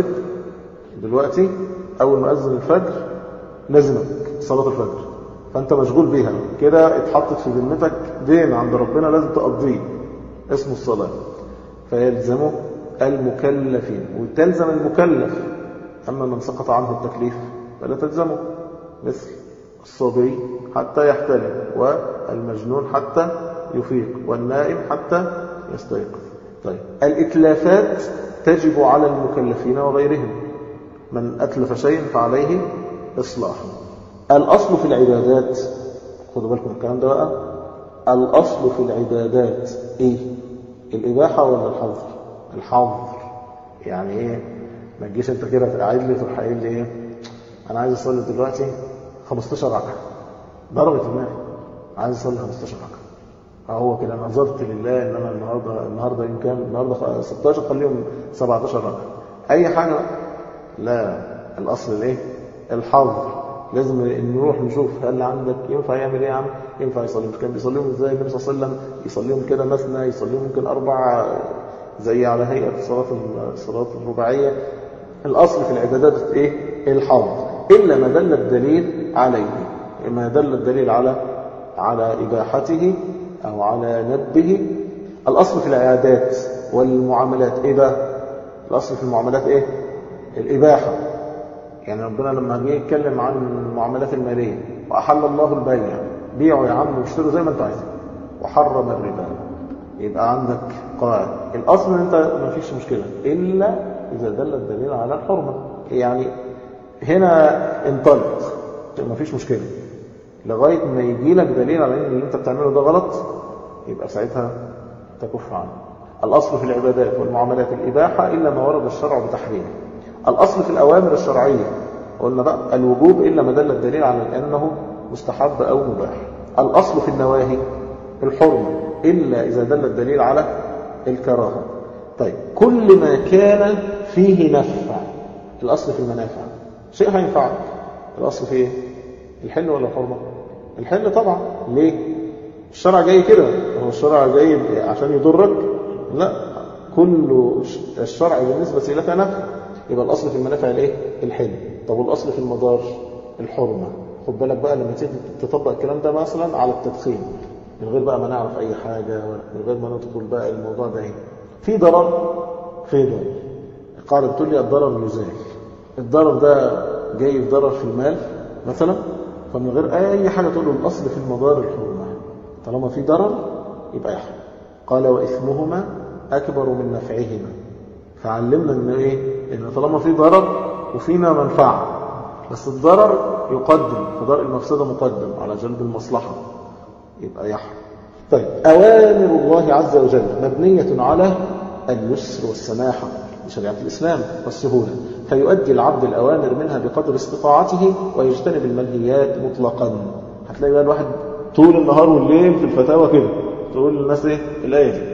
دلوقتي اول ما اذن الفجر لازمك صلاه الفجر فانت مشغول بيها كده اتحطت في ذمتك دين عند ربنا لازم تقضيه اسمه الصلاه فيلزمه المكلفين وتلزم المكلف أما من سقط عنه التكليف فلا تلزمه مثل الصبي حتى يحتلم والمجنون حتى يفيق والنائم حتى يستيقظ طيب الإتلافات تجب على المكلفين وغيرهم من أتلف شيء فعليه إصلاحه الأصل في العبادات خدوا بالكم الكلام ده بقى الأصل في العبادات إيه الإباحة ولا الحظر الحظر يعني إيه ما تجيش أنت كده قاعد لي تروح قايل لي إيه أنا عايز أصلي دلوقتي 15 ركعة ضربت دماغي عايز أصلي 15 ركعة هو كده نظرت لله ان انا النهارده النهارده يوم كام النهارده 16 خليهم 17 ركعه اي حاجه لا الاصل الايه الحظر لازم نروح نشوف هل عندك ينفع يعمل ايه يا عم ينفع يصلي مش كان بيصليهم ازاي النبي صلى الله عليه وسلم يصليهم كده مثنى يصليهم ممكن اربع زي على هيئه الصلاه الصلاه الرباعيه الاصل في العبادات ايه الحظر الا ما دل الدليل عليه ما دل الدليل على على اباحته أو على ندبه الأصل في العيادات والمعاملات إيه بقى؟ الأصل في المعاملات إيه؟ الإباحة يعني ربنا لما جه يتكلم عن المعاملات المالية وأحل الله البيع بيعوا يا عم واشتروا زي ما أنتوا عايزين وحرم الربا يبقى عندك قاعدة الأصل إن أنت ما فيش مشكلة إلا إذا دل الدليل على الحرمة يعني هنا انطلق ما فيش مشكلة لغاية ما يجي لك دليل على ان اللي انت بتعمله ده غلط يبقى ساعتها تكف عنه الأصل في العبادات والمعاملات الإباحة إلا ما ورد الشرع بتحريمه الأصل في الأوامر الشرعية قلنا بقى الوجوب إلا ما دل الدليل على أنه مستحب أو مباح الأصل في النواهي الحرمة إلا إذا دل الدليل على الكراهة طيب كل ما كان فيه نفع الأصل في المنافع شيء هينفعك الأصل في إيه؟ الحل ولا الحرمة الحل طبعا ليه الشرع جاي كده هو الشرع جاي عشان يضرك لا كل الشرع بالنسبة لك نفع يبقى الأصل في المنافع الايه الحل طب والأصل في المضار الحرمة خد بالك بقى لما تيجي تطبق الكلام ده مثلا على التدخين من غير بقى ما نعرف أي حاجة من غير ما ندخل بقى الموضوع ده ايه في ضرر في ضرر القاعدة بتقول لي الضرر يزال الضرر ده جاي في ضرر في المال مثلا فمن غير أي حاجة تقول له الأصل في المضار الحرمة طالما في ضرر يبقى يحرم قال وإثمهما أكبر من نفعهما فعلمنا إن إيه إن طالما في ضرر وفينا منفعة بس الضرر يقدم فضرر المفسدة مقدم على جلب المصلحة يبقى يحرم طيب أوامر الله عز وجل مبنية على اليسر والسماحة لشريعة الإسلام والسهولة فيؤدي العبد الأوامر منها بقدر استطاعته ويجتنب المنهيات مطلقا هتلاقي بقى الواحد طول النهار والليل في الفتاوى كده تقول للناس ايه الآية دي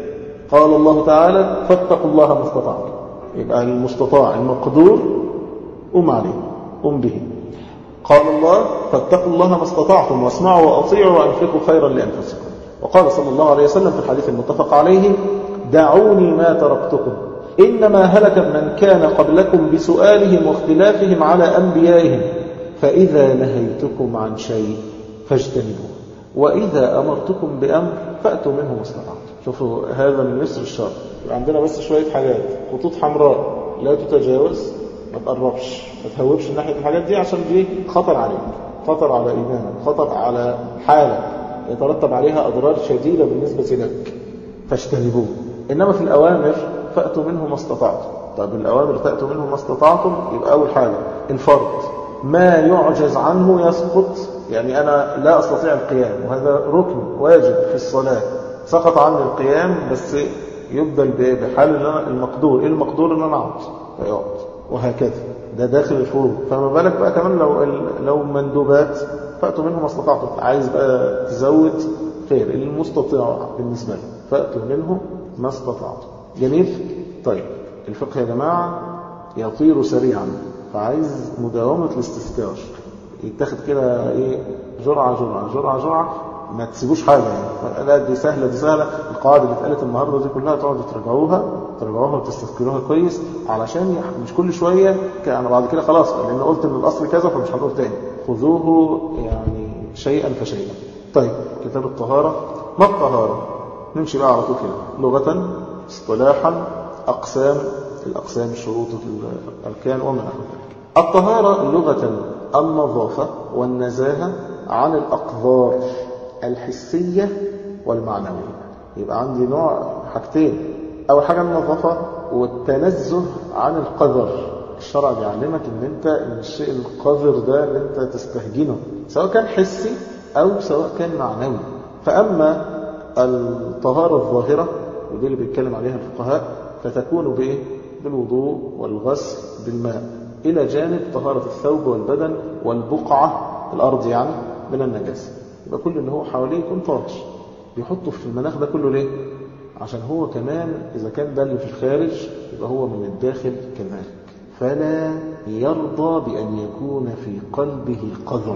قال الله تعالى فاتقوا الله ما استطعتم يبقى المستطاع المقدور قم عليه قم به قال الله فاتقوا الله ما استطعتم واسمعوا وأطيعوا وأنفقوا خيرا لأنفسكم وقال صلى الله عليه وسلم في الحديث المتفق عليه دعوني ما تركتكم إنما هلك من كان قبلكم بسؤالهم واختلافهم على أنبيائهم فإذا نهيتكم عن شيء فاجتنبوه وإذا أمرتكم بأمر فأتوا منه ما استطعتم شوفوا هذا من يسر الشر عندنا بس شوية حاجات خطوط حمراء لا تتجاوز ما تقربش ما تهوبش ناحية الحاجات دي عشان دي خطر عليك خطر على إيمانك خطر على حالك يترتب عليها أضرار شديدة بالنسبة لك فاجتنبوه إنما في الأوامر فأتوا منه ما استطعتم طب الأوامر تأتوا منه ما استطعتم يبقى أول حاجة الفرض ما يعجز عنه يسقط يعني أنا لا أستطيع القيام وهذا ركن واجب في الصلاة سقط عني القيام بس يبدل بحال المقدور إيه المقدور إن أنا أقعد فيقعد وهكذا ده داخل الفروض فما بالك بقى كمان لو لو مندوبات فأتوا منه ما استطعتم عايز بقى تزود خير المستطيع بالنسبة لي فأتوا منه ما استطعتم جميل طيب الفقه يا جماعة يطير سريعا فعايز مداومة الاستذكار يتاخد كده ايه جرعة جرعة جرعة جرعة ما تسيبوش حاجة يعني لا دي سهلة دي سهلة القواعد اللي اتقالت النهاردة دي كلها تقعدوا تراجعوها تراجعوها وتستذكروها كويس علشان مش كل شوية أنا بعد كده خلاص لأن قلت إن الأصل كذا فمش هنقول تاني خذوه يعني شيئا فشيئا طيب كتاب الطهارة ما الطهارة نمشي بقى على طول كده لغة اصطلاحا أقسام الأقسام الشروط الأركان وما نحو ذلك الطهارة لغة النظافة والنزاهة عن الأقذار الحسية والمعنوية يبقى عندي نوع حاجتين أول حاجة النظافة والتنزه عن القذر الشرع بيعلمك ان انت ان الشيء القذر ده ان انت تستهجنه سواء كان حسي او سواء كان معنوي فاما الطهارة الظاهرة ودي اللي بيتكلم عليها الفقهاء فتكون بايه بالوضوء والغسل بالماء الى جانب طهارة الثوب والبدن والبقعة الارض يعني من النجاسة يبقى كل اللي هو حواليه يكون طاهر بيحطه في المناخ ده كله ليه عشان هو كمان إذا كان ده اللي في الخارج يبقى هو من الداخل كذلك فلا يرضى بأن يكون في قلبه قذر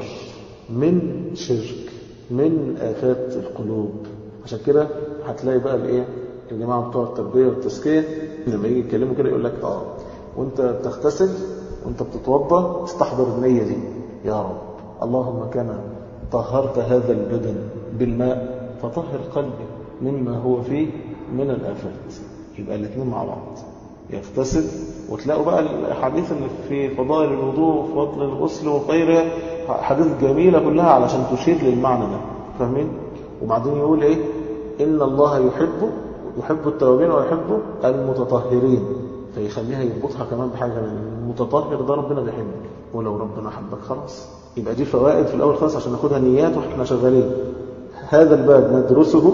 من شرك من آفات القلوب عشان كده هتلاقي بقى الايه الجماعة بتوع التربية والتزكية لما يجي يتكلموا كده يقول لك اه وانت بتغتسل وانت بتتوضا استحضر النية دي يا رب اللهم كما طهرت هذا البدن بالماء فطهر قلبي مما هو فيه من الآفات يبقى الاثنين مع بعض يغتسل وتلاقوا بقى الحديث اللي في فضائل الوضوء وفضل الغسل وغيرها حديث جميلة كلها علشان تشير للمعنى ده فاهمين وبعدين يقول ايه إن الله يحب يحب التوابين ويحب المتطهرين فيخليها يربطها كمان بحاجة من المتطهر ده ربنا بيحبه ولو ربنا حبك خلاص يبقى دي فوائد في الأول خالص عشان ناخدها نيات واحنا شغالين هذا الباب ندرسه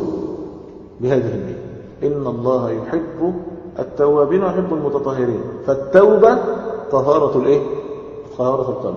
بهذه النية إن الله يحب التوابين ويحب المتطهرين فالتوبة طهارة الإيه؟ طهارة القلب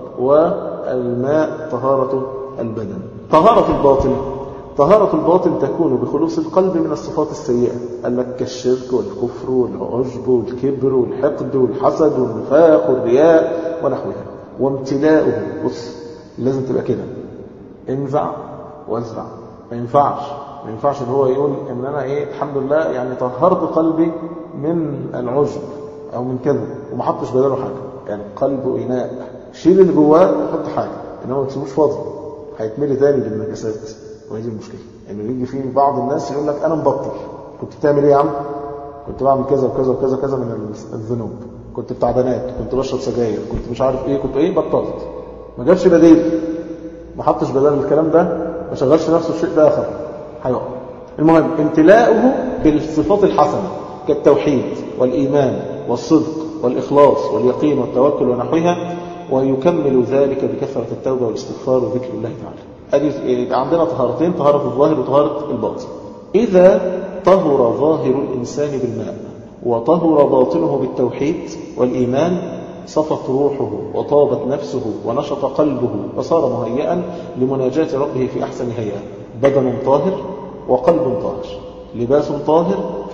والماء طهارة البدن طهارة الباطن طهارة الباطن تكون بخلوص القلب من الصفات السيئة قال لك كالشرك والكفر والعجب والكبر والحقد والحسد والنفاق والرياء ونحوها وامتلاؤه بص لازم تبقى كده انزع وازرع ما ينفعش ما ينفعش ان هو يقول ان انا ايه الحمد لله يعني طهرت قلبي من العجب او من كذا وما حطش بداله حاجه يعني قلبه اناء شيل اللي جواه وحط حاجه انما ما تسيبوش فاضي هيتملي تاني بالنجاسات وهي دي المشكله انه يعني يجي فيه بعض الناس يقول لك انا مبطل كنت بتعمل ايه يا عم كنت بعمل كذا وكذا وكذا كذا من الذنوب كنت بتاع بنات كنت بشرب سجاير كنت مش عارف ايه كنت ايه بطلت ما جابش بديل ما حطش بدل الكلام ده ما شغلش نفسه في شيء اخر هيقع المهم امتلاؤه بالصفات الحسنه كالتوحيد والايمان والصدق والاخلاص واليقين والتوكل ونحوها ويكمل ذلك بكثره التوبه والاستغفار وذكر الله تعالى ادي عندنا طهارتين طهاره الظاهر وطهاره الباطن اذا طهر ظاهر الانسان بالماء وطهر باطنه بالتوحيد والايمان صفت روحه وطابت نفسه ونشط قلبه وصار مهيئا لمناجاة ربه في أحسن هيئة بدن طاهر وقلب طاهر لباس طاهر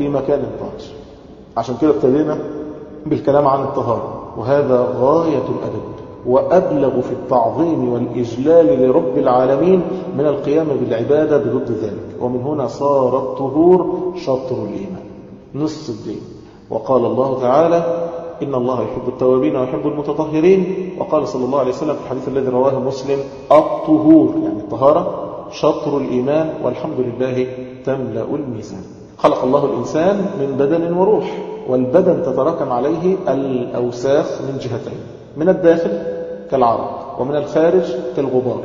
في مكان طاهر عشان كده ابتدينا بالكلام عن الطهارة وهذا غاية الأدب وأبلغ في التعظيم والإجلال لرب العالمين من القيام بالعبادة بضد ذلك ومن هنا صار الطهور شطر الإيمان نص الدين وقال الله تعالى إن الله يحب التوابين ويحب المتطهرين وقال صلى الله عليه وسلم في الحديث الذي رواه مسلم الطهور يعني الطهارة شطر الإيمان والحمد لله تملأ الميزان خلق الله الإنسان من بدن وروح والبدن تتراكم عليه الأوساخ من جهتين من الداخل كالعرق ومن الخارج كالغبار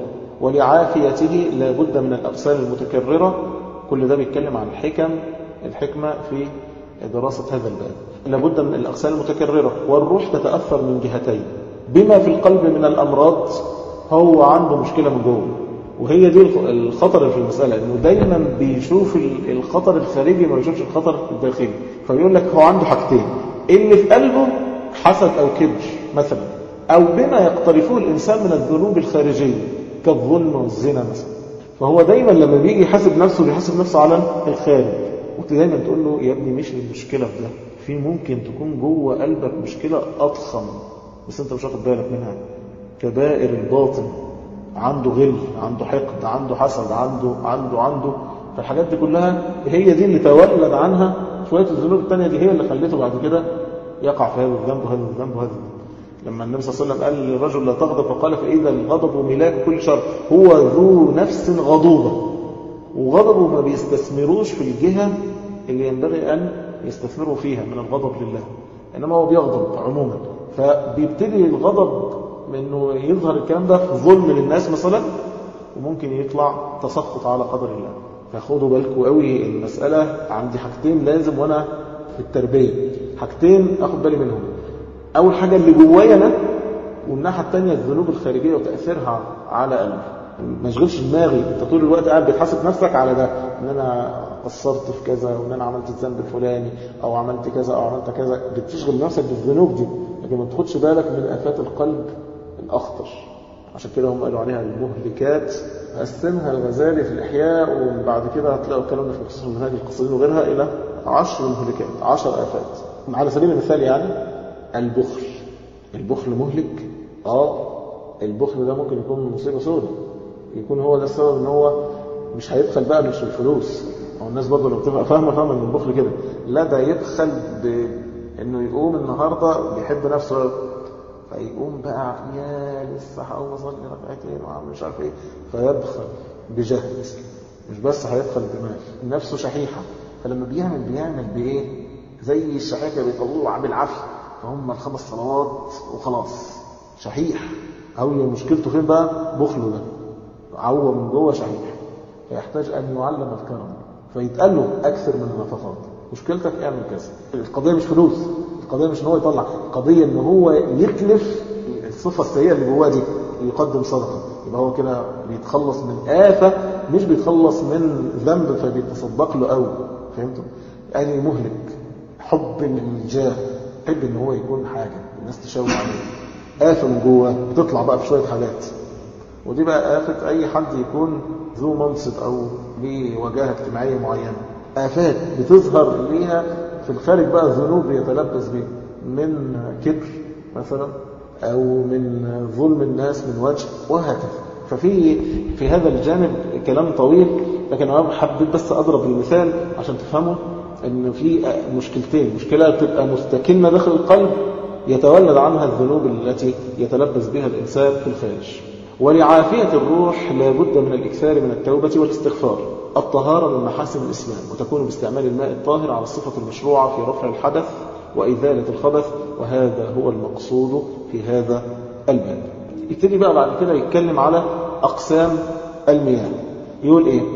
ولعافيته لا بد من الأغسال المتكررة كل ده بيتكلم عن الحكم الحكمة في دراسة هذا الباب لابد من الأغسال المتكررة والروح تتأثر من جهتين بما في القلب من الأمراض هو عنده مشكلة من جوه وهي دي الخطر في المسألة انه دايما بيشوف الخطر الخارجي ما بيشوفش الخطر الداخلي فيقول لك هو عنده حاجتين اللي في قلبه حسد او كبر مثلا او بما يقترفه الانسان من الذنوب الخارجية كالظلم والزنا مثلا فهو دايما لما بيجي يحاسب نفسه بيحاسب نفسه على الخارج وانت دايما تقول له يا ابني مش المشكلة في ده في ممكن تكون جوه قلبك مشكلة أضخم بس انت مش واخد بالك منها كبائر الباطن عنده غل عنده حقد عنده حسد عنده عنده عنده فالحاجات دي كلها هي دي اللي تولد عنها شوية الذنوب التانية دي هي اللي خلته بعد كده يقع في هذا الذنب وهذا الذنب وهذا الذنب لما النبي صلى الله عليه وسلم قال للرجل لا تغضب فقال فإذا الغضب ملاك كل شر هو ذو نفس غضوبة وغضبه ما بيستثمروش في الجهة اللي ينبغي أن يستثمروا فيها من الغضب لله إنما هو بيغضب عموما فبيبتدي الغضب انه يظهر الكلام ده ظلم للناس مثلا وممكن يطلع تسخط على قدر الله فخدوا بالكم قوي المسألة عندي حاجتين لازم وانا في التربية حاجتين اخد بالي منهم اول حاجة اللي جوايا انا والناحية الثانية الذنوب الخارجية وتأثيرها على قلبي ما يشغلش دماغي انت طول الوقت قاعد بتحاسب نفسك على ده ان انا قصرت في كذا وان انا عملت الذنب الفلاني او عملت كذا او عملت كذا بتشغل نفسك بالذنوب دي لكن ما تاخدش بالك من افات القلب الأخطر عشان كده هم قالوا عليها المهلكات قسمها الغزالي في الإحياء وبعد كده هتلاقوا الكلام ده في قصص المنهاج القصيرين وغيرها إلى عشر مهلكات عشر آفات على سبيل المثال يعني البخل البخل مهلك اه البخل ده ممكن يكون مصيبة سوداء يكون هو ده السبب ان هو مش هيبخل بقى مش الفلوس او الناس برضه لو بتبقى فاهمه فاهمه ان البخل كده لا ده يبخل بانه يقوم النهارده بيحب نفسه فيقوم بقى يا لسه هقوم اصلي ركعتين وعامل مش عارف ايه فيبخل بجهد مش بس هيبخل الدماغ نفسه شحيحه فلما بيعمل بيعمل بايه زي الشحيحه بيطلعوا بالعافيه فهم الخمس صلوات وخلاص شحيح او مشكلته فين بقى بخله ده عوه من جوه شحيح فيحتاج ان يعلم الكرم فيتقال له اكثر من النفقات مشكلتك اعمل كذا القضيه مش فلوس القضية مش ان هو يطلع القضية ان هو يتلف الصفة السيئة اللي جواه دي يقدم صدقة يبقى هو كده بيتخلص من آفة مش بيتخلص من ذنب فبيتصدق له قوي فهمتوا؟ يعني مهلك حب الجاه حب ان هو يكون حاجة الناس تشاور عليه آفة من جوه بتطلع بقى في شوية حاجات ودي بقى آفة أي حد يكون ذو منصب أو ليه وجاهة اجتماعية معينة آفات بتظهر ليها في الخارج بقى ذنوب يتلبس بيه من كبر مثلا أو من ظلم الناس من وجه وهكذا ففي في هذا الجانب كلام طويل لكن أنا حبيت بس أضرب المثال عشان تفهموا أن في مشكلتين مشكلة تبقى مستكنة داخل القلب يتولد عنها الذنوب التي يتلبس بها الإنسان في الخارج ولعافية الروح لابد من الإكثار من التوبة والاستغفار الطهارة من محاسن الإسلام وتكون باستعمال الماء الطاهر على الصفة المشروعة في رفع الحدث وإزالة الخبث وهذا هو المقصود في هذا الباب يبتدي بقى بعد كده يتكلم على أقسام المياه يقول إيه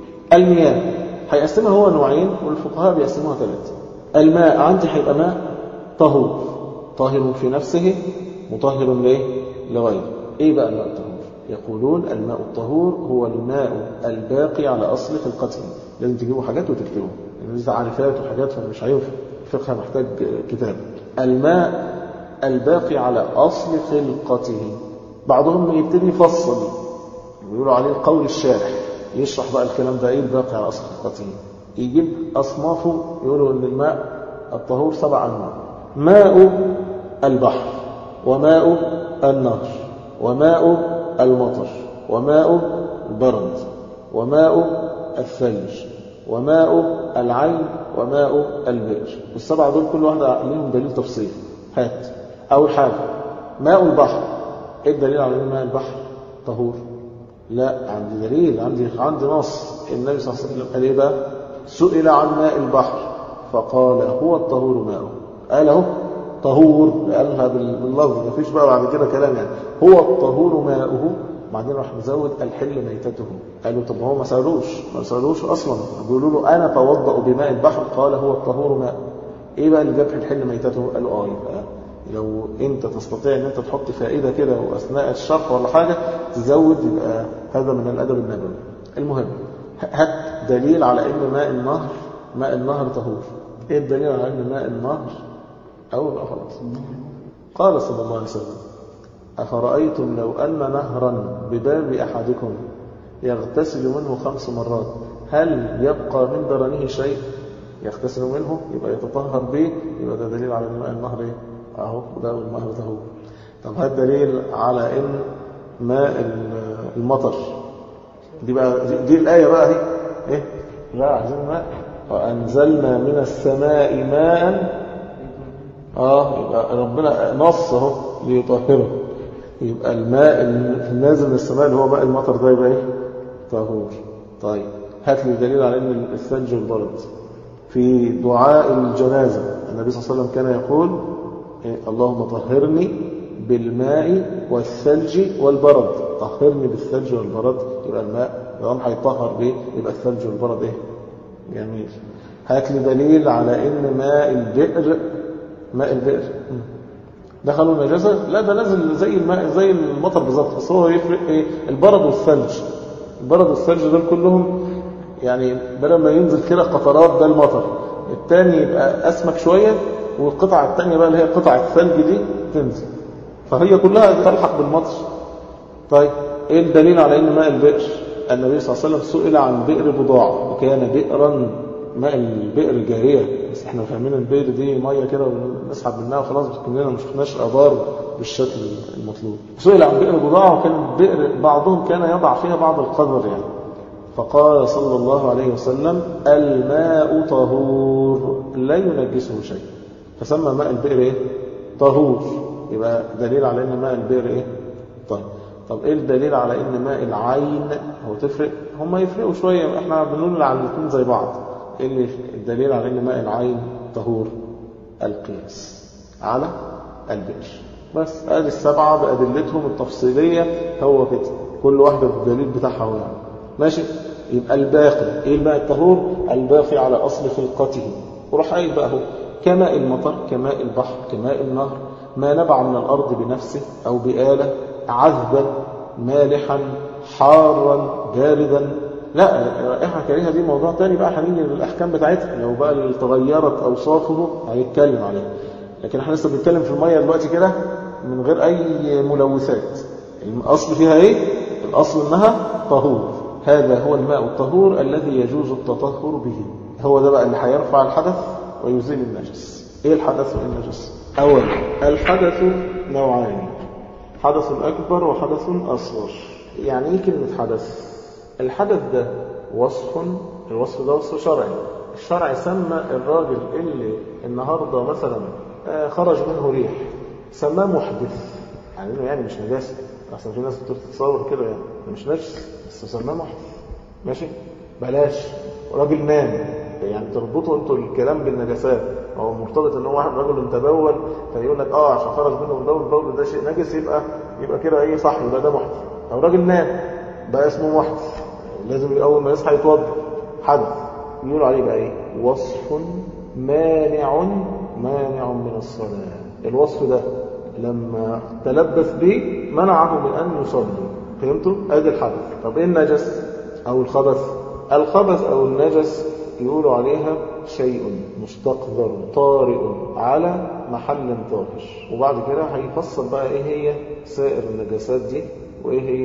المياه هيقسمها هو نوعين والفقهاء بيقسموها ثلاثة الماء عندي هيبقى ماء طهور طاهر في نفسه مطهر ليه لغيره ايه بقى الماء الطهور يقولون الماء الطهور هو الماء الباقي على أصل خلقته لازم تجيبوا حاجات وتكتبوا لأن دي تعريفات وحاجات فمش هينفع الفقه محتاج كتاب الماء الباقي على أصل خلقته بعضهم يبتدي يفصل ويقولوا عليه القول الشارح يشرح بقى الكلام ده ايه الباقي على أصل خلقته يجيب أصنافه يقولوا أن الماء الطهور سبع أنواع ماء البحر وماء النهر وماء المطر وماء البرد وماء الثلج وماء العين وماء البئر والسبعة دول كل واحدة لهم دليل تفصيل هات أول حاجة ماء البحر ايه الدليل على ان ماء البحر طهور لا عندي دليل عندي عندي نص النبي صلى الله عليه وسلم قال ايه بقى سئل عن ماء البحر فقال هو الطهور ماؤه قال اهو طهور قالها باللفظ مفيش بقى بعد كده كلام يعني هو الطهور ماؤه بعدين راح مزود الحل ميتته قالوا طب هو ما سالوش ما سالوش اصلا بيقولوا له انا توضا بماء البحر قال هو الطهور ماء ايه بقى اللي جاب الحل ميتته قالوا اه يبقى لو انت تستطيع ان انت تحط فائده كده واثناء الشرح ولا حاجه تزود يبقى هذا من الادب النبوي المهم هات دليل على ان ماء النهر ماء النهر طهور ايه الدليل على ان ماء النهر او بقى خلاص قال صلى الله عليه وسلم أفرأيتم لو أن نهرا بباب أحدكم يغتسل منه خمس مرات هل يبقى من درنه شيء يغتسل منه يبقى يتطهر به يبقى ده دليل على ان ماء النهر ايه اهو ده الماء ده هو طب هات دليل على ان ماء المطر دي بقى دي, دي الايه بقى اهي ايه لا عايزين ماء وانزلنا من السماء ماء اه يبقى ربنا نص اهو ليطهره يبقى الماء النازل من السماء اللي هو ماء المطر ده يبقى ايه طهور طيب هات لي دليل على ان الثلج والبرد في دعاء الجنازة النبي صلى الله عليه وسلم كان يقول إيه اللهم طهرني بالماء والثلج والبرد طهرني بالثلج والبرد يبقى الماء يوم هيطهر به يبقى الثلج والبرد ايه جميل هات لي دليل على ان ماء البئر ماء البئر دخلوا النجاسة لا ده نازل زي الماء زي المطر بالظبط بس هو يفرق ايه البرد والثلج البرد والثلج دول كلهم يعني بدل ما ينزل كده قطرات ده المطر الثاني يبقى اسمك شويه والقطعه الثانيه بقى اللي هي قطعه الثلج دي تنزل فهي كلها تلحق بالمطر طيب ايه الدليل على ان ماء البئر النبي صلى الله عليه وسلم سئل عن بئر بضاعه وكان بئرا ماء البئر جاريه بس احنا فاهمين البئر دي ميه كده ونسحب منها وخلاص كلنا ما شفناش ابار بالشكل المطلوب سئل عن بئر بضاعه وكان بئر بعضهم كان يضع فيها بعض القدر يعني فقال صلى الله عليه وسلم الماء طهور لا ينجسه شيء فسمى ماء البئر ايه طهور يبقى دليل على ان ماء البئر ايه طيب طب ايه الدليل على ان ماء العين هو تفرق هم يفرقوا شويه احنا بنقول على الاثنين زي بعض ايه اللي الدليل على ان ماء العين طهور القياس على البئر بس ادي السبعه بادلتهم التفصيليه هو كده كل واحده بالدليل بتاعها هو يعني ماشي يبقى الباقي ايه الماء الطهور الباقي على اصل خلقته وراح قايل بقى هو كماء المطر كماء البحر كماء النهر ما نبع من الارض بنفسه او بآلة عذبا مالحا حارا باردا لا رائحة كريهة دي موضوع تاني بقى هنيجي للأحكام بتاعتها لو بقى اللي تغيرت أوصافه هيتكلم عليه لكن احنا لسه بنتكلم في المية دلوقتي كده من غير أي ملوثات الأصل فيها إيه؟ الأصل إنها طهور هذا هو الماء الطهور الذي يجوز التطهر به هو ده بقى اللي هيرفع الحدث ويزيل النجس ايه الحدث والنجس اولا الحدث نوعان حدث اكبر وحدث اصغر يعني ايه كلمه حدث الحدث ده وصف الوصف ده وصف شرعي الشرع سمى الراجل اللي النهارده مثلا خرج منه ريح سماه محدث يعني انه يعني مش نجاسه اصلا في ناس بتتصور كده يعني مش نجس بس سماه محدث ماشي بلاش راجل نام يعني تربطوا انتوا الكلام بالنجاسات هو مرتبط ان هو واحد رجل تبول فيقول لك اه عشان خرج منه البول البول ده شيء نجس يبقى يبقى كده ايه صح يبقى ده محدث او راجل نام بقى اسمه محدث لازم اول ما يصحى يتوضا حدث يقولوا عليه بقى ايه وصف مانع مانع من الصلاه الوصف ده لما تلبس به منعه من ان يصلي فهمتوا ادي الحدث طب ايه النجس او الخبث الخبث او النجس يقولوا عليها شيء مستقذر طارئ على محل طاهر وبعد كده هيفصل بقى ايه هي سائر النجاسات دي وايه هي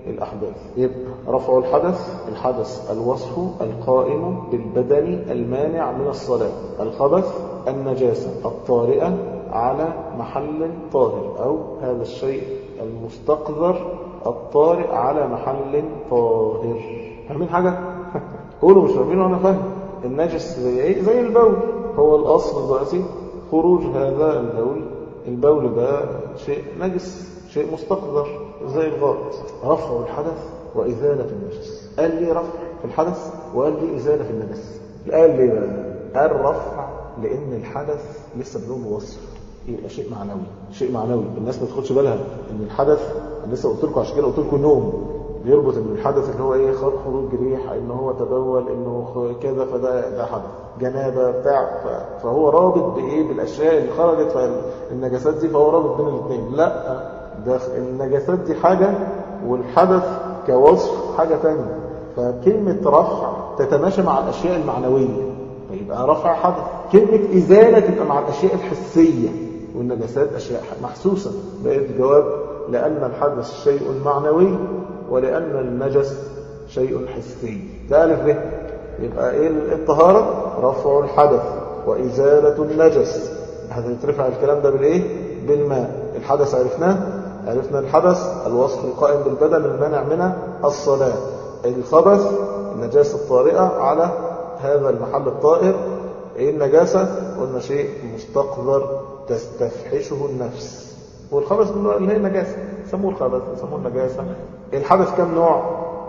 الأحداث يبقى رفع الحدث الحدث الوصف القائم بالبدن المانع من الصلاة الخبث النجاسة الطارئة على محل طاهر أو هذا الشيء المستقذر الطارئ على محل طاهر فاهمين حاجة؟ قولوا مش فاهمين وأنا فاهم النجس زي إيه؟ زي البول هو الأصل دلوقتي خروج هذا البول البول ده شيء نجس شيء مستقذر زي الغائط رفع الحدث وإزالة النجس قال لي رفع في الحدث وقال لي إزالة في النجس قال لي بقى قال رفع لأن الحدث لسه بنقول وصف يبقى شيء معنوي شيء معنوي الناس ما تاخدش بالها ان الحدث لسه قلت لكم عشان كده قلت لكم نوم بيربط ان الحدث اللي هو ايه خروج ريح ان هو تبول انه كذا فده ده حدث جنابه بتاع فهو رابط بايه بالاشياء اللي خرجت فالنجاسات دي فهو رابط بين الاثنين لا ده النجاسات دي حاجه والحدث كوصف حاجه ثانيه فكلمه رفع تتماشى مع الاشياء المعنويه فيبقى رفع حدث كلمه ازاله تبقى مع الاشياء الحسيه والنجاسات اشياء محسوسه بقيت جواب لان الحدث شيء معنوي ولأن النجس شيء حسي ده ألف به يبقى إيه الطهارة رفع الحدث وإزالة النجس هذا يترفع الكلام ده بالإيه بالماء الحدث عرفناه عرفنا الحدث الوصف القائم بالبدن المنع من الصلاة الخبث النجاسة الطارئة على هذا المحل الطائر إيه النجاسة قلنا شيء مستقذر تستفحشه النفس والخبث اللي هي النجاسة سموه الخبث سموه النجاسة الحدث كم نوع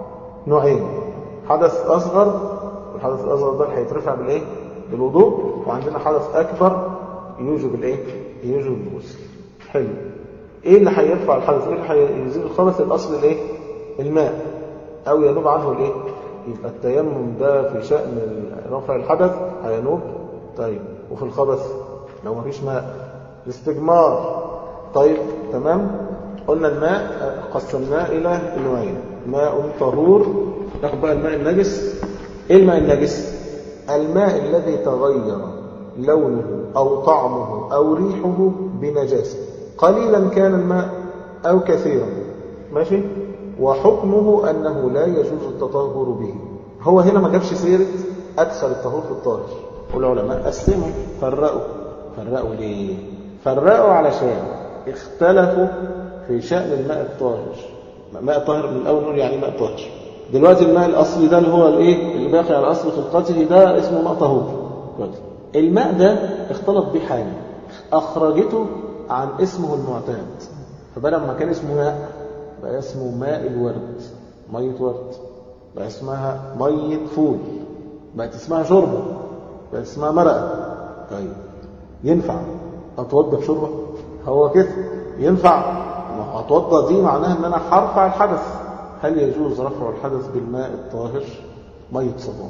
نوعين حدث أصغر الحدث الأصغر ده هيترفع بالإيه بالوضوء وعندنا حدث أكبر يوجب الإيه يوجب الغسل حلو إيه اللي هيرفع الحدث إيه اللي هيزيل الخبث الأصل الإيه الماء أو ينوب عنه الإيه يبقى التيمم ده في شأن رفع الحدث هينوب طيب وفي الخبث لو مفيش ماء الاستجمار طيب تمام قلنا الماء قسمناه إلى نوعين ماء طهور ناخد بقى الماء النجس إيه الماء النجس الماء الذي تغير لونه أو طعمه أو ريحه بنجاسة قليلا كان الماء أو كثيرا ماشي وحكمه أنه لا يجوز التطهر به هو هنا ما جابش سيرة أدخل الطهور في الطاهر والعلماء قسموا فرقوا فرقوا ليه فرقوا علشان اختلفوا في شأن الماء الطاهر ماء طاهر من الأول نقول يعني ماء طاهر دلوقتي الماء الأصلي ده اللي هو الايه اللي باقي على أصل خلقته ده اسمه ماء طهور الماء ده اختلط به حاجة أخرجته عن اسمه المعتاد فبدل ما كان اسمه ماء بقى اسمه ماء الورد مية ورد بقى اسمها مية فول بقت اسمها شوربة بقت اسمها مرقة طيب ينفع أتوضى بشوربة هو كده ينفع ما هو أتوضى دي معناها ان انا هرفع الحدث هل يجوز رفع الحدث بالماء الطاهر ميه صابون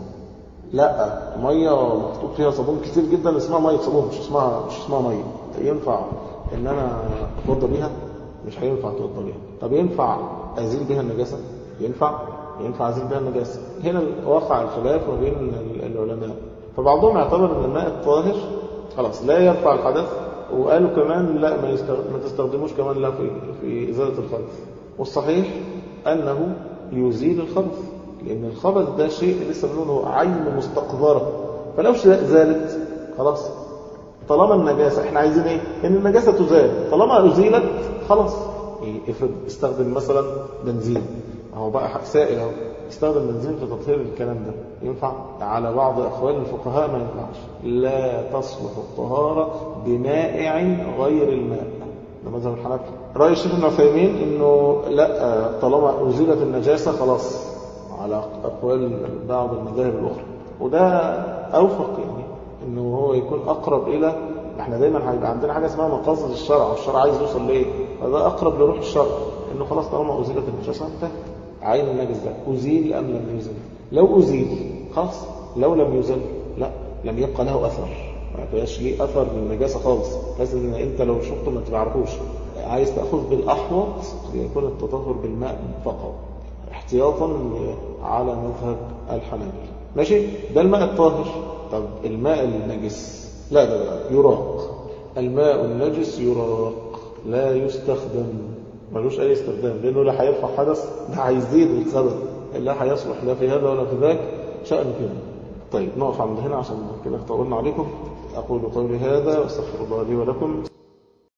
لا ميه محطوط فيها صابون كتير جدا اسمها ميه صابون مش اسمها مش اسمها ميه ينفع ان انا اتوضى بيها مش هينفع اتوضى بيها طب ينفع ازيل بيها النجاسه ينفع ينفع ازيل بيها النجاسه هنا وقع الخلاف ما بين العلماء فبعضهم اعتبر ان الماء الطاهر خلاص لا يرفع الحدث وقالوا كمان لا ما, ما تستخدموش كمان لا في في ازاله الخبث والصحيح انه يزيل الخبث لان الخبث ده شيء لسه بنقوله عين مستقذره فلو زالت خلاص طالما النجاسه احنا عايزين ايه ان النجاسه تزال طالما ازيلت خلاص افرض استخدم مثلا بنزين اهو بقى سائل اهو استخدم بنزين في تطهير الكلام ده ينفع على بعض اقوال الفقهاء ما ينفعش لا تصلح الطهاره بمائع غير الماء ده مذهب الحنفي راي الشيخ ابن عثيمين انه لا طالما ازيلت النجاسه خلاص على اقوال بعض المذاهب الاخرى وده اوفق يعني انه هو يكون اقرب الى احنا دايما هيبقى عندنا حاجه اسمها مقاصد الشرع والشرع عايز يوصل لايه فده اقرب لروح الشرع انه خلاص طالما ازيلت النجاسه انتهت عين النجس ده ازيل ام لم يزل لو ازيل خلاص لو لم يزل لا لم يبقى له اثر ما فيهاش ليه اثر للنجاسه خالص بس ان انت لو شفته ما تعرفوش عايز تاخذ بالاحوط يكون التطهر بالماء فقط احتياطا على مذهب الحنابلة ماشي ده الماء الطاهر طب الماء النجس لا ده بقى يراق الماء النجس يراق لا يستخدم ملوش أي استخدام لأنه لا هيرفع حدث لا هيزيد الخبث لا هيصلح لا في هذا ولا في ذاك شأن كده طيب نقف عند هنا عشان كده طولنا عليكم أقول قولي هذا واستغفر الله لي ولكم